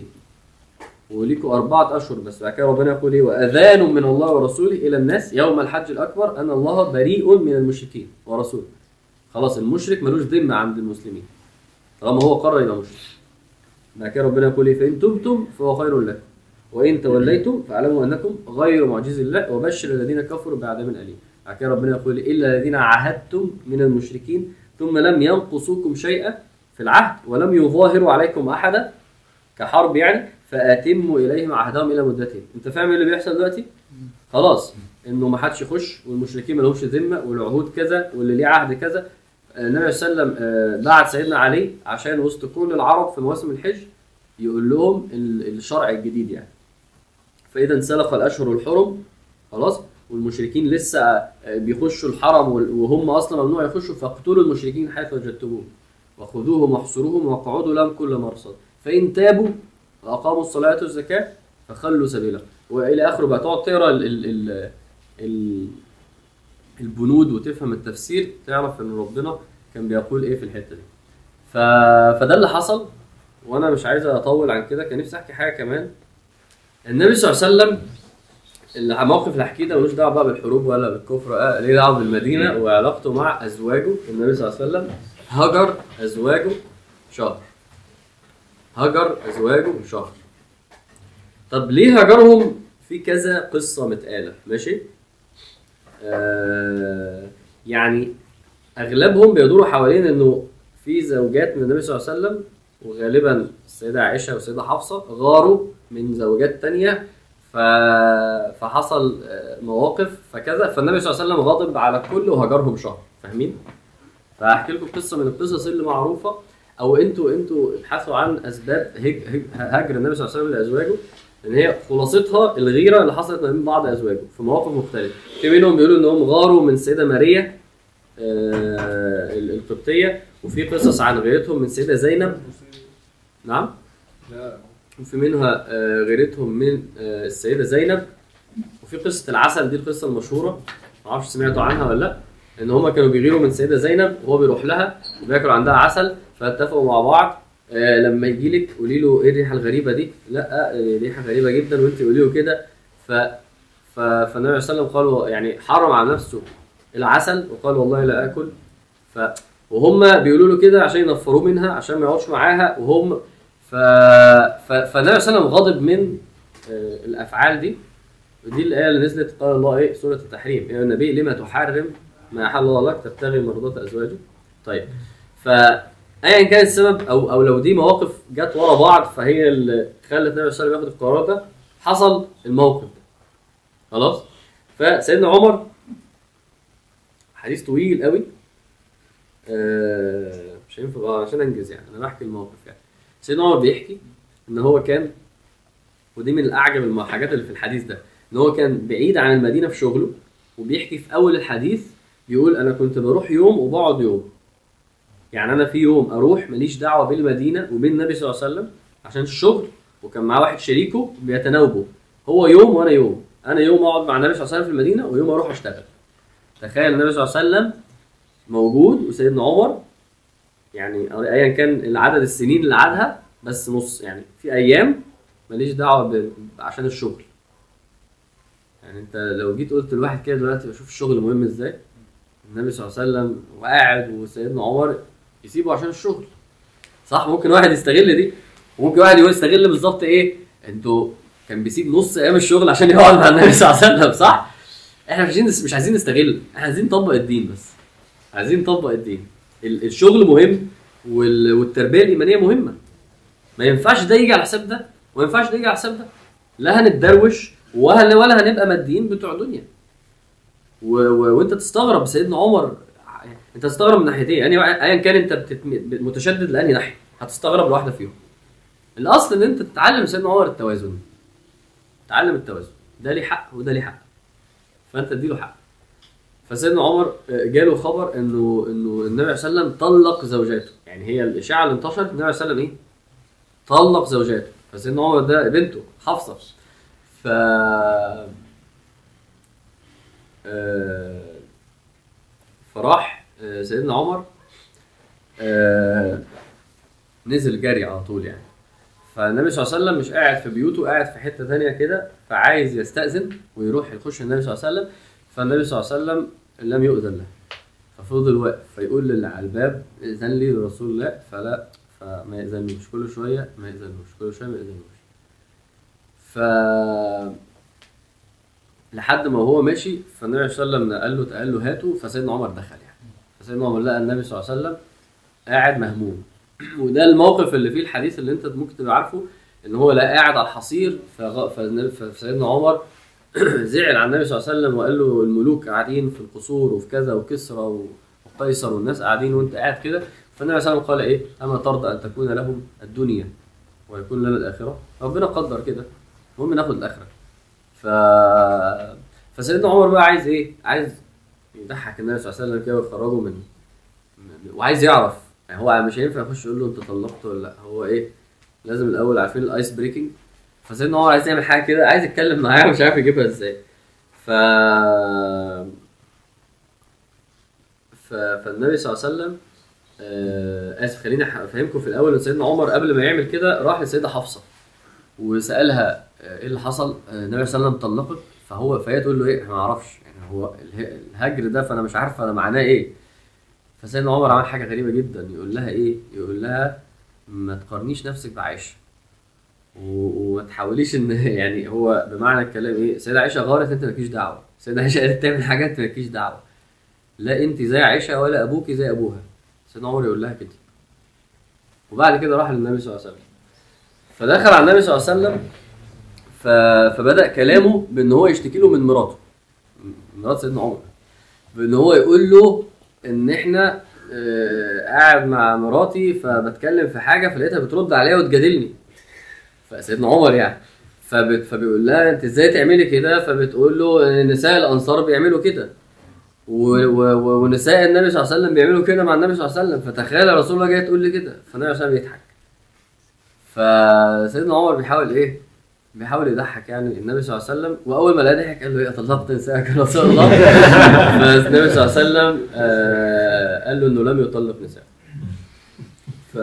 وليكوا أربعة أشهر بس بعد كده ربنا يقول إيه وأذان من الله ورسوله إلى الناس يوم الحج الأكبر أن الله بريء من المشركين ورسوله خلاص المشرك ملوش ذمة عند المسلمين طالما هو قرر يبقى مشرك بعد كده ربنا يقول إيه فإن تبتم فهو خير لكم وإن توليتم فاعلموا أنكم غير معجز الله وبشر الذين كفروا بعذاب أليم بعد كده ربنا يقول إلا الذين عاهدتم من المشركين ثم لم ينقصوكم شيئا في العهد ولم يظاهروا عليكم أحدا كحرب يعني فاتموا اليهم عهدهم الى مدتهم انت فاهم ايه اللي بيحصل دلوقتي خلاص انه ما حدش يخش والمشركين ما لهمش ذمه والعهود كذا واللي ليه عهد كذا آه، النبي صلى الله عليه وسلم آه، بعت سيدنا علي عشان وسط كل العرب في مواسم الحج يقول لهم ال- الشرع الجديد يعني فاذا انسلخ الاشهر الحرم خلاص والمشركين لسه آه، بيخشوا الحرم وال- وهم اصلا ممنوع يخشوا فاقتلوا المشركين حيث وجدتموهم وخذوهم واحصروهم واقعدوا لهم كل مرصد فان تابوا واقاموا الصلاه والزكاه فخلوا سبيلهم والى اخره بقى تقعد تقرا ال ال ال ال البنود وتفهم التفسير تعرف ان ربنا كان بيقول ايه في الحته دي ف... فده اللي حصل وانا مش عايز اطول عن كده كان نفسي احكي حاجه كمان النبي صلى الله عليه وسلم الموقف اللي هحكيه ده ملوش دعوه بقى بالحروب ولا بالكفر آه ليه دعوه بالمدينه وعلاقته مع ازواجه النبي صلى الله عليه وسلم هجر ازواجه شهر هجر ازواجه شهر طب ليه هجرهم في كذا قصه متقاله ماشي آه يعني اغلبهم بيدوروا حوالين انه في زوجات من النبي صلى الله عليه وسلم وغالبا السيده عائشه والسيده حفصه غاروا من زوجات تانية ف... فحصل آه، مواقف فكذا فالنبي صلى الله عليه وسلم غاضب على الكل وهجرهم شهر فاهمين؟ فهحكي لكم قصه من القصص اللي معروفه او انتوا انتوا ابحثوا عن اسباب هج... هج... هجر النبي صلى الله عليه وسلم لازواجه ان هي خلاصتها الغيره اللي حصلت ما بين بعض ازواجه في مواقف مختلفه في منهم بيقولوا انهم غاروا من السيده ماريا آه، القبطيه وفي قصص عن غيرتهم من السيده زينب نعم لا وفي منها آه، غيرتهم من آه، السيده زينب وفي قصه العسل دي القصه المشهوره ما اعرفش سمعتوا عنها ولا لا ان هما كانوا بيغيروا من السيده زينب وهو بيروح لها وبياكلوا عندها عسل فاتفقوا مع بعض آه، لما يجي لك قولي له ايه الريحه الغريبه دي لا آه، ريحه غريبه جدا وانت قولي له كده ف ف- فالنبي صلى الله عليه وسلم قال يعني حرم على نفسه العسل وقال والله لا اكل ف وهم بيقولوا له كده عشان ينفروه منها عشان ما يقعدش معاها وهم ف... ف... فالنبي صلى الله عليه وسلم غضب من آه، الافعال دي ودي الايه اللي نزلت قال الله ايه سوره التحريم يا النبي لما تحرم ما احل الله لك تبتغي مرضات ازواجه طيب ف ايا كان السبب او او لو دي مواقف جت ورا بعض فهي اللي خلت النبي صلى الله عليه وسلم ياخد القرار ده حصل الموقف ده خلاص فسيدنا عمر حديث طويل قوي آه مش هينفع بقى عشان انجز يعني انا بحكي الموقف يعني سيدنا عمر بيحكي ان هو كان ودي من الاعجب الحاجات اللي في الحديث ده ان هو كان بعيد عن المدينه في شغله وبيحكي في اول الحديث بيقول انا كنت بروح يوم وبقعد يوم يعني انا في يوم اروح ماليش دعوه بالمدينه وبين النبي صلى الله عليه وسلم عشان الشغل وكان معاه واحد شريكه بيتناوبوا هو يوم وانا يوم انا يوم اقعد مع النبي صلى الله عليه وسلم في المدينه ويوم اروح اشتغل تخيل النبي صلى الله عليه وسلم موجود وسيدنا عمر يعني ايا كان العدد السنين اللي قعدها بس نص يعني في ايام ماليش دعوه ب... عشان الشغل يعني انت لو جيت قلت لواحد كده دلوقتي بشوف الشغل مهم ازاي النبي صلى الله عليه وسلم وقاعد وسيدنا عمر يسيبه عشان الشغل صح ممكن واحد يستغل دي وممكن واحد يقول يستغل بالظبط ايه انتوا كان بيسيب نص ايام الشغل عشان يقعد مع النبي صلى الله عليه وسلم صح احنا مش عايزين مش عايزين نستغل احنا عايزين نطبق الدين بس عايزين نطبق الدين ال- الشغل مهم وال- والتربيه الايمانيه مهمه ما ينفعش ده يجي على حساب ده وما ينفعش ده يجي على حساب ده لا هنتدروش ولا ولا هنبقى ماديين بتوع دنيا و... و... وانت تستغرب سيدنا عمر انت تستغرب من ناحيتين يعني ايا كان انت بتتم... متشدد لاني ناحيه هتستغرب لواحده فيهم الاصل ان انت تتعلم سيدنا عمر التوازن تعلم التوازن ده ليه حق وده ليه حق فانت اديله حق فسيدنا عمر آه، جاله خبر انه انه النبي صلى الله عليه وسلم طلق زوجاته يعني هي الاشاعه اللي انتشرت النبي صلى الله عليه وسلم ايه طلق زوجاته فسيدنا عمر ده بنته حفصه ف آه، فراح آه، سيدنا عمر آه، نزل جري على طول يعني فالنبي صلى الله عليه وسلم مش قاعد في بيوته قاعد في حته تانية كده فعايز يستأذن ويروح يخش النبي صلى الله عليه وسلم فالنبي صلى الله عليه وسلم لم يؤذن له ففضل واقف فيقول للي على الباب ائذن لي لرسول الله فلا فما يأذنوش كل شويه ما يأذنوش كل شويه ما يأذنوش ف لحد ما هو ماشي فالنبي صلى الله عليه وسلم قال له قال له هاته فسيدنا عمر دخل يعني فسيدنا عمر لقى النبي صلى الله عليه وسلم قاعد مهموم وده الموقف اللي فيه الحديث اللي انت ممكن تبقى عارفه ان هو لا قاعد على الحصير فغ... فالنبي- فسيدنا عمر زعل على النبي صلى الله عليه وسلم وقال له الملوك قاعدين في القصور وفي كذا وكسرى و- وقيصر والناس قاعدين وانت قاعد كده فالنبي صلى الله عليه وسلم قال ايه اما ترضى ان تكون لهم الدنيا ويكون لنا الاخره ربنا قدر كده المهم ناخد الاخره ف فسيدنا عمر بقى عايز ايه عايز يضحك النبي صلى الله عليه وسلم كده ويخرجه من من- وعايز يعرف يعني هو مش هينفع يخش يقول له انت طلقت ولا لا هو ايه لازم الاول عارفين الايس بريكنج فسيدنا عمر عايز يعمل حاجه كده عايز يتكلم معاه مش عارف يجيبها ازاي ف ف... فالنبي صلى الله عليه وسلم آه... اسف خليني أح- افهمكم في الاول ان سيدنا عمر قبل ما يعمل كده راح للسيده حفصه وسالها آه، ايه اللي حصل آه، النبي صلى الله عليه وسلم طلقك فهو فهي تقول له ايه انا ما اعرفش يعني هو اله- الهجر ده فانا مش عارفه انا معناه ايه فسيدنا عمر عمل حاجه غريبه جدا يقول لها ايه يقول لها ما تقارنيش نفسك بعائشه و- وما تحاوليش ان يعني هو بمعنى الكلام ايه سيدة عائشه غارت انت مالكيش دعوه سيدة عائشه قالت تعمل حاجه انت مالكيش دعوه لا انت زي عائشه ولا ابوك زي ابوها سيدنا عمر يقول لها كده وبعد كده راح للنبي صلى الله عليه وسلم فدخل على النبي صلى الله عليه وسلم ف... فبدا كلامه بان هو يشتكي له من مراته مرات سيدنا عمر بان هو يقول له ان احنا آه، قاعد مع مراتي فبتكلم في حاجه فلقيتها بترد عليا وتجادلني فسيدنا عمر يعني فبت فبيقول لها انت ازاي تعملي كده فبتقول له نساء الانصار بيعملوا كده و- و- و- ونساء النبي صلى الله عليه وسلم بيعملوا كده مع النبي صلى الله عليه وسلم فتخيل رسول الله جاي تقول لي كده فالنبي صلى الله عليه وسلم يضحك فسيدنا عمر بيحاول ايه بيحاول يضحك يعني النبي صلى الله عليه وسلم واول ما لقى ضحك قال له ايه طلقت نسائك يا رسول الله فالنبي صلى الله عليه وسلم آه قال له انه لم يطلق نساء ف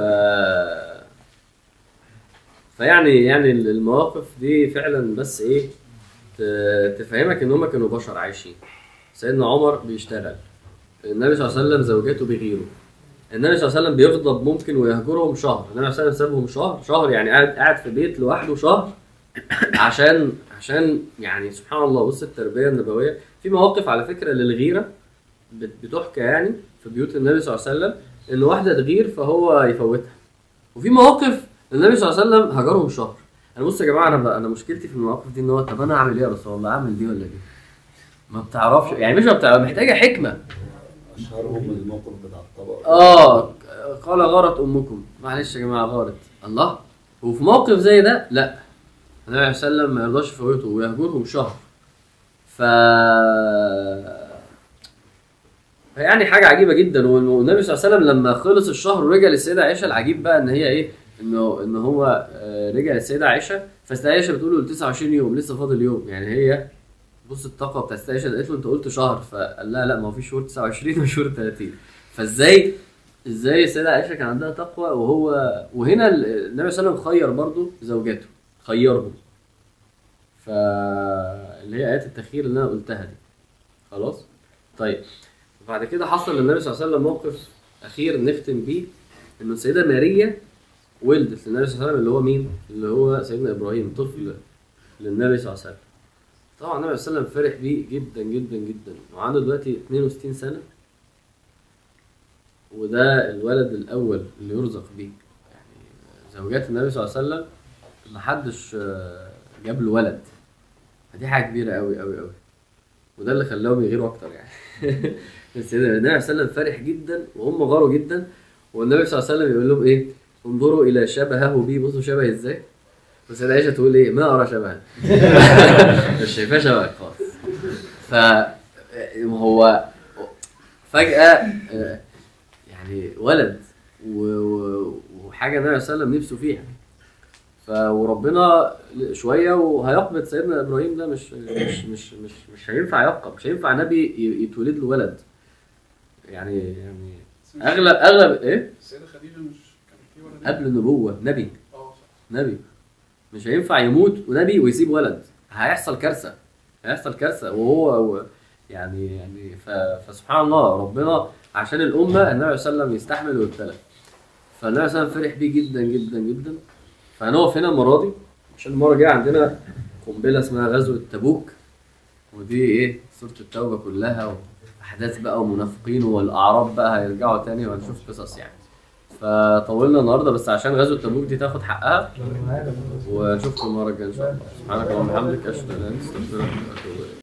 فيعني يعني المواقف دي فعلا بس ايه ت- تفهمك ان هم كانوا بشر عايشين سيدنا عمر بيشتغل النبي صلى الله عليه وسلم زوجاته بيغيروا النبي صلى الله عليه وسلم بيغضب ممكن ويهجرهم شهر النبي صلى الله عليه وسلم سابهم شهر شهر يعني قاعد قاعد في بيت لوحده شهر عشان عشان يعني سبحان الله بص التربيه النبويه في مواقف على فكره للغيره بت- بتحكى يعني في بيوت النبي صلى الله عليه وسلم ان واحده تغير فهو يفوتها وفي مواقف النبي صلى الله عليه وسلم هجرهم شهر انا بص يا جماعه انا ب- انا مشكلتي في المواقف دي ان هو طب انا اعمل ايه يا رسول الله اعمل دي ولا دي ما بتعرفش يعني مش ما بتعرف محتاجه حكمه اشهرهم الموقف بتاع الطبق اه قال غارت امكم معلش يا جماعه غارت الله وفي موقف زي ده لا النبي عليه الصلاه والسلام ما يرضاش يفوته ويهجرهم شهر ف يعني حاجه عجيبه جدا والنبي صلى الله عليه وسلم لما خلص الشهر ورجع للسيده عائشه العجيب بقى ان هي ايه انه ان هو آه، رجع للسيده عائشه فالسيده عائشه بتقول له 29 يوم لسه فاضل يوم يعني هي بص الطاقه بتاع السيده عائشه قالت له انت قلت شهر فقال لها لا ما هو في شهور 29 وشهور 30 فازاي ازاي السيده عائشه كان عندها تقوى وهو وهنا ال- النبي صلى الله عليه وسلم خير برضه زوجاته خيرهم ف اللي هي ايات التخيير اللي انا قلتها دي خلاص طيب بعد كده حصل للنبي صلى الله عليه وسلم موقف اخير نختم بيه انه السيده ماريا ولدت للنبي صلى الله عليه وسلم اللي هو مين؟ اللي هو سيدنا ابراهيم طفل للنبي صلى الله عليه وسلم طبعا النبي صلى الله عليه وسلم فرح بيه جدا جدا جدا وعنده دلوقتي 62 سنه وده الولد الاول اللي يرزق بيه يعني زوجات النبي صلى الله عليه وسلم محدش آه، جاب له ولد فدي حاجه كبيره قوي قوي قوي وده اللي خلاهم يغيروا اكتر يعني بس النبي صلى الله عليه وسلم فرح جدا وهم غاروا جدا والنبي صلى الله عليه وسلم يقول لهم ايه انظروا الى شبهه بي بصوا شبه ازاي بس عائشه تقول ايه ما ارى شبها مش شايفاه شبهك خالص ف هو فجاه آه، يعني ولد و- و- وحاجه النبي صلى الله عليه وسلم نفسه فيها ف وربنا شويه وهيقبض سيدنا ابراهيم ده مش مش مش مش مش هينفع يعقب مش هينفع نبي ي- يتولد له ولد يعني يعني اغلب اغلب ايه السيدة خديجة مش كان في ولد قبل النبوه نبي اه صح نبي مش هينفع يموت ونبي ويسيب ولد هيحصل كارثه هيحصل كارثه وهو هو- يعني يعني ف... فسبحان الله ربنا عشان الامه النبي صلى الله عليه وسلم يستحمل ويبتلى فالنبي صلى الله عليه وسلم فرح بيه جدا جدا جدا فهنقف هنا المره دي عشان المره الجايه عندنا قنبله اسمها غزوه تبوك ودي ايه سوره التوبه كلها واحداث بقى ومنافقين والاعراب بقى هيرجعوا تاني وهنشوف قصص يعني فطولنا النهارده بس عشان غزوه تبوك دي تاخد حقها ونشوفكم المره الجايه ان شاء الله سبحانك اللهم وبحمدك اشهد ان لا اله الا انت استغفرك واتوب اليك